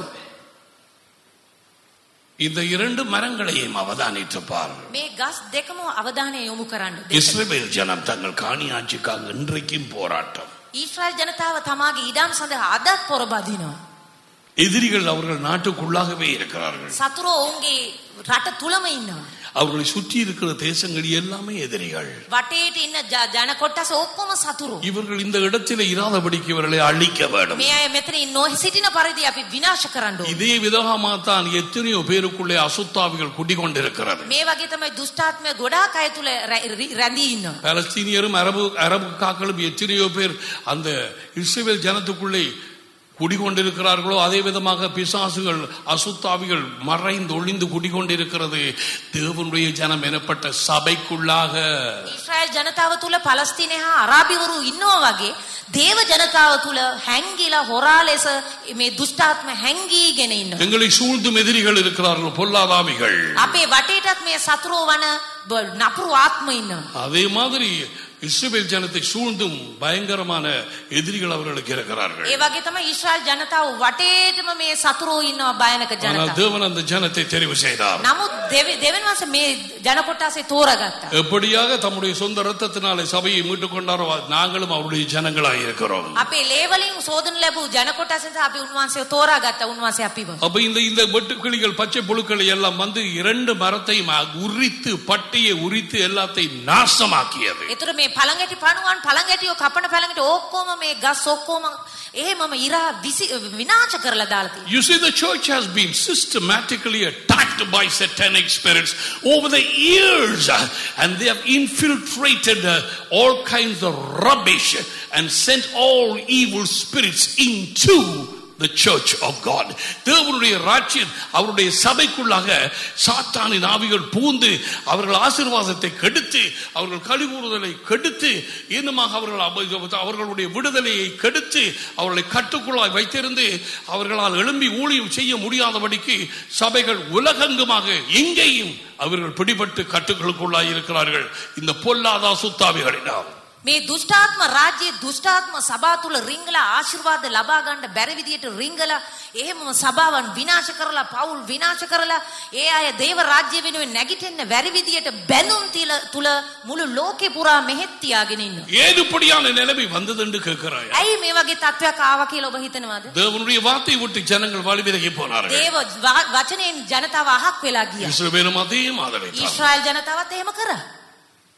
இந்த இரண்டு மரங்களையும் அவதானித்து பார் මේ ගස් දෙකම අවධානය යොමු කරන්න. දෙකට. இஸ்ரவேல் ஜனம் தங்கள் காணியாட்சிக்காக இன்றைக்கும் போராட்டம் ඊශ්‍රායල් ජනතාව තමාගේ ඉඩම් සඳහා අදත් පොරබදිනවා. எதிரிகள் அவர்கள் நாட்டுக்குள்ளாகவே இருக்கிறார்கள் සතුරෝ ඔවුන්ගේ රට තුලම ඉන්නවා. அவர்களை சுற்றி இருக்கிற தேசங்கள் எல்லாமே எதிரிகள் වටේට ඉන්න ජ- ජන කොටස ඔක්කොම සතුරු. இவர்கள் இந்த இடத்திலே இராதபடிக்கு இவர்களை அழிக்க வேண்டும் මේ අය මෙතන නො සිටින පරිදි අපි විනාශ කරන්න ඕනේ. இதே விதமாகத்தான் எத்தனையோ பேருக்குள்ளே அசுத்தாவிகள் குடிகொண்டிருக்கிறது මේ වගේ තමයි දුෂ්ටාත්මය ගොඩාක් අය තුල රැ- රි- රැඳී ඉන්නවා. பலஸ்தீனியரும் அரபு அரபு காக்களும் எத்தனையோ பேர் அந்த இஸ்ரேல் ஜனத்துக்குள்ளே குடிகொண்டிருக்கிறார்களோ அதே விதமாக பிசாசுகள் அசுத்தாவிகள் மறைந்து ஒளிந்து குடிகொண்டிருக்கிறது தேவனுடைய ஜனம் எனப்பட்ட சபைக்குள்ளாக ඊශ්‍රායල් ජනතාව තුල පලස්තීනය හා අරාබිවරු ඉන්නවා වගේ දේව ජනතාව තුල හැංගිලා හොරා ලෙස මේ දුෂ්ටාත්ම හැංගීගෙන ඉන්නවා. எங்களை சூழ்ந்தும் எதிரிகள் இருக்கிறார்கள் பொல்லாதாவிகள் අපේ වටේටත් මේ සතුරෝ වන බ- නපුරු ආත්ම ඉන්නවා. அதே மாதிரி இஸ்ரேல் ஜனத்தை சூழ்ந்தும் பயங்கரமான எதிரிகள் அவர்களுக்கு இருக்கிறார்கள் ඒ වගේ තමයි ඊශ්‍රායල් ජනතාව වටේටම මේ සතුරෝ ඉන්නවා භයානක ஆனால் ජනතාව. தேவன் அந்த ஜனத்தை தெரிவு செய்தார் නමුත් දෙව- දෙවියන් වහන්සේ මේ ජන කොටසේ තෝරගත්තා. எப்படியாக தம்முடைய சொந்த ரத்தத்தினாலே சபையை மீட்டுக் கொண்டாரோ நாங்களும் அவருடைய ஜனங்களாய் இருக்கிறோம் අපේ ලේවලින් සෝදන ලැබූ ජන කොටසෙන් අපි උන්වහන්සේව තෝරාගත්තා උන්වහන්සේ අපිව. அப்ப இந்த இந்த வெட்டுக்கிளிகள் பச்சை புழுக்களை எல்லாம் வந்து இரண்டு மரத்தையும் உரித்து பட்டையை உரித்து எல்லாத்தையும் நாசமாக்கியது ඒතර මේ පළඟැටි පණුවන් පළඟැටියෝ කපන පළඟට ඔක්කොම මේ ගස් ඔක්කොම එහෙමම ඉරා විසි විනාශ කරලා දාලා තියෙනවා. You see, the church has been systematically attacked by satanic spirits over the years, uh, and they have infiltrated uh, all kinds of rubbish and sent all evil spirits into the church of God. தேவனுடைய ராஜ்யம் அவருடைய சபைக்குள்ளாக சாத்தானின் ஆவிகள் பூந்து அவர்கள் ஆசீர்வாதத்தை கெடுத்து அவர்கள் கழிவுறுதலை கெடுத்து இன்னுமாக அவர்கள் அப- அவர்களுடைய விடுதலையை கெடுத்து அவர்களை கட்டுக்குள்ளாய் வைத்திருந்து அவர்களால் எழும்பி ஊழியம் செய்ய முடியாதபடிக்கு சபைகள் உலகெங்குமாக எங்கேயும் அவர்கள் பிடிபட்டு கட்டுகளுக்குள்ளாய் இருக்கிறார்கள் இந்த பொல்லாத சுத்தாவிகளினால் මේ දුෂ්ටාත්ම රාජ්‍යයේ දුෂ්ටාත්ම සභා තුල රිංගලා ආශිර්වාද ලබා ගන්න බැරි විදියට රිංගලා එහෙමම සභාවන් විනාශ කරලා පවුල් විනාශ කරලා ඒ අය දේව රාජ්‍ය වෙනුවෙන් නැගිටින්න බැරි විදියට බැඳුම් තිල තුල මුළු ලෝකේ පුරා මෙහෙත් තියාගෙන ඉන්නවා. ஏன் இப்படியான நிலைமை வந்தது என்று கேட்கிறாய் ඇයි මේ වගේ තත්වයක් ආවා කියලා ඔබ හිතනවද? தேவனுடைய வார்த்தை விட்டு ஜனங்கள் வழி விலகி போனார்கள் දේව වා- වචනයෙන් ජනතාව අහක් වෙලා ගියා. இஸ்ரவேலும் அதே மாதிரி ඊශ්‍රායල් ජනතාවත් එහෙම කරා.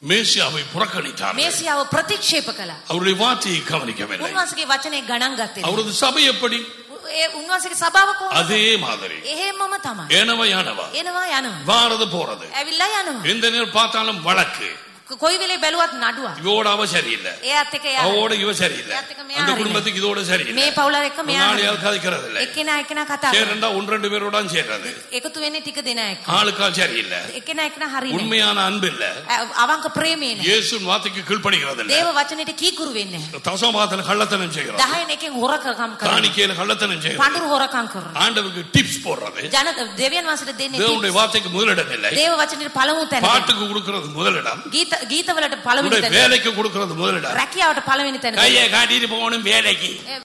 மேசியாவை புறக்கணித்தார் මේසියාව ප්‍රතික්ෂේප කළා. அவருடைய வார்த்தையை கவனிக்கவில்லை උන්වහන්සේගේ වචනේ ගණන් ගත්තේ. නෑ. அவரது சபை எப்படி ඒ උන්වහන්සේගේ සභාව කොහොමද? அதே மாதிரி එහෙමම තමයි. ஏனவா யானவா එනවා යනවා. வாரது போறது ඇවිල්ලා යනවා. எந்த நேரம் பார்த்தாலும் வழக்கு කොයි වෙලේ බැලුවත් නඩුවක්. இவோட அவ சரியில்லை එයාත් එක්ක එයා அவவோட இவ சரியில்லை එයාත් එක්ක මෙයා அந்த හරිනේ. குடும்பத்துக்கு இதோட சரியில்லை මේ පවුල එක්ක මෙයා நாளையால் கதைக்கிறது இல்லை එක්කෙනා එක්කෙනා කතා කරනවා. சேர்ந்தா ஒன்று ரெண்டு பேரோட சேர்றது එකතු වෙන්නේ ටික දෙනා එක්ක. ஆளுக்கால் சரியில்லை එක්කෙනා එක්කෙනා හරිනේ. உண்மையான அன்பு இல்ல අ- අවංක ප්‍රේමේ නෑ. இயேசுவின் வார்த்தைக்கு கீழ்ப்படுகிறது இல்ல දේව වචනෙට කීකුරු වෙන්නේ නෑ. தசமாதல கள்ளத்தனம் செய்கிறோம் දහයන එකෙන් හොරකම් කරනවා. காணிக்கையில கள்ளத்தனம் செய்கிறோம் පඳුරු හොරකම් කරනවා. ஆண்டவருக்கு டிப்ஸ் போடுறது ජන දෙවියන් වහන්සේට දෙන්නේ தேவனுடைய tips. வார்த்தைக்கு முதலிடம் இல்லை දේව වචනෙට පළමු තැන. பாட்டுக்கு கொடுக்கிறது முதலிடம் ගීත ගීතවලට පළවෙනි உன்னுடைய තැන. வேலைக்கு கொடுக்கிறது முதலிடம் රැකියාවට පළවෙනි තැන. கையை காட்டிட்டு போகணும் வேலைக்கு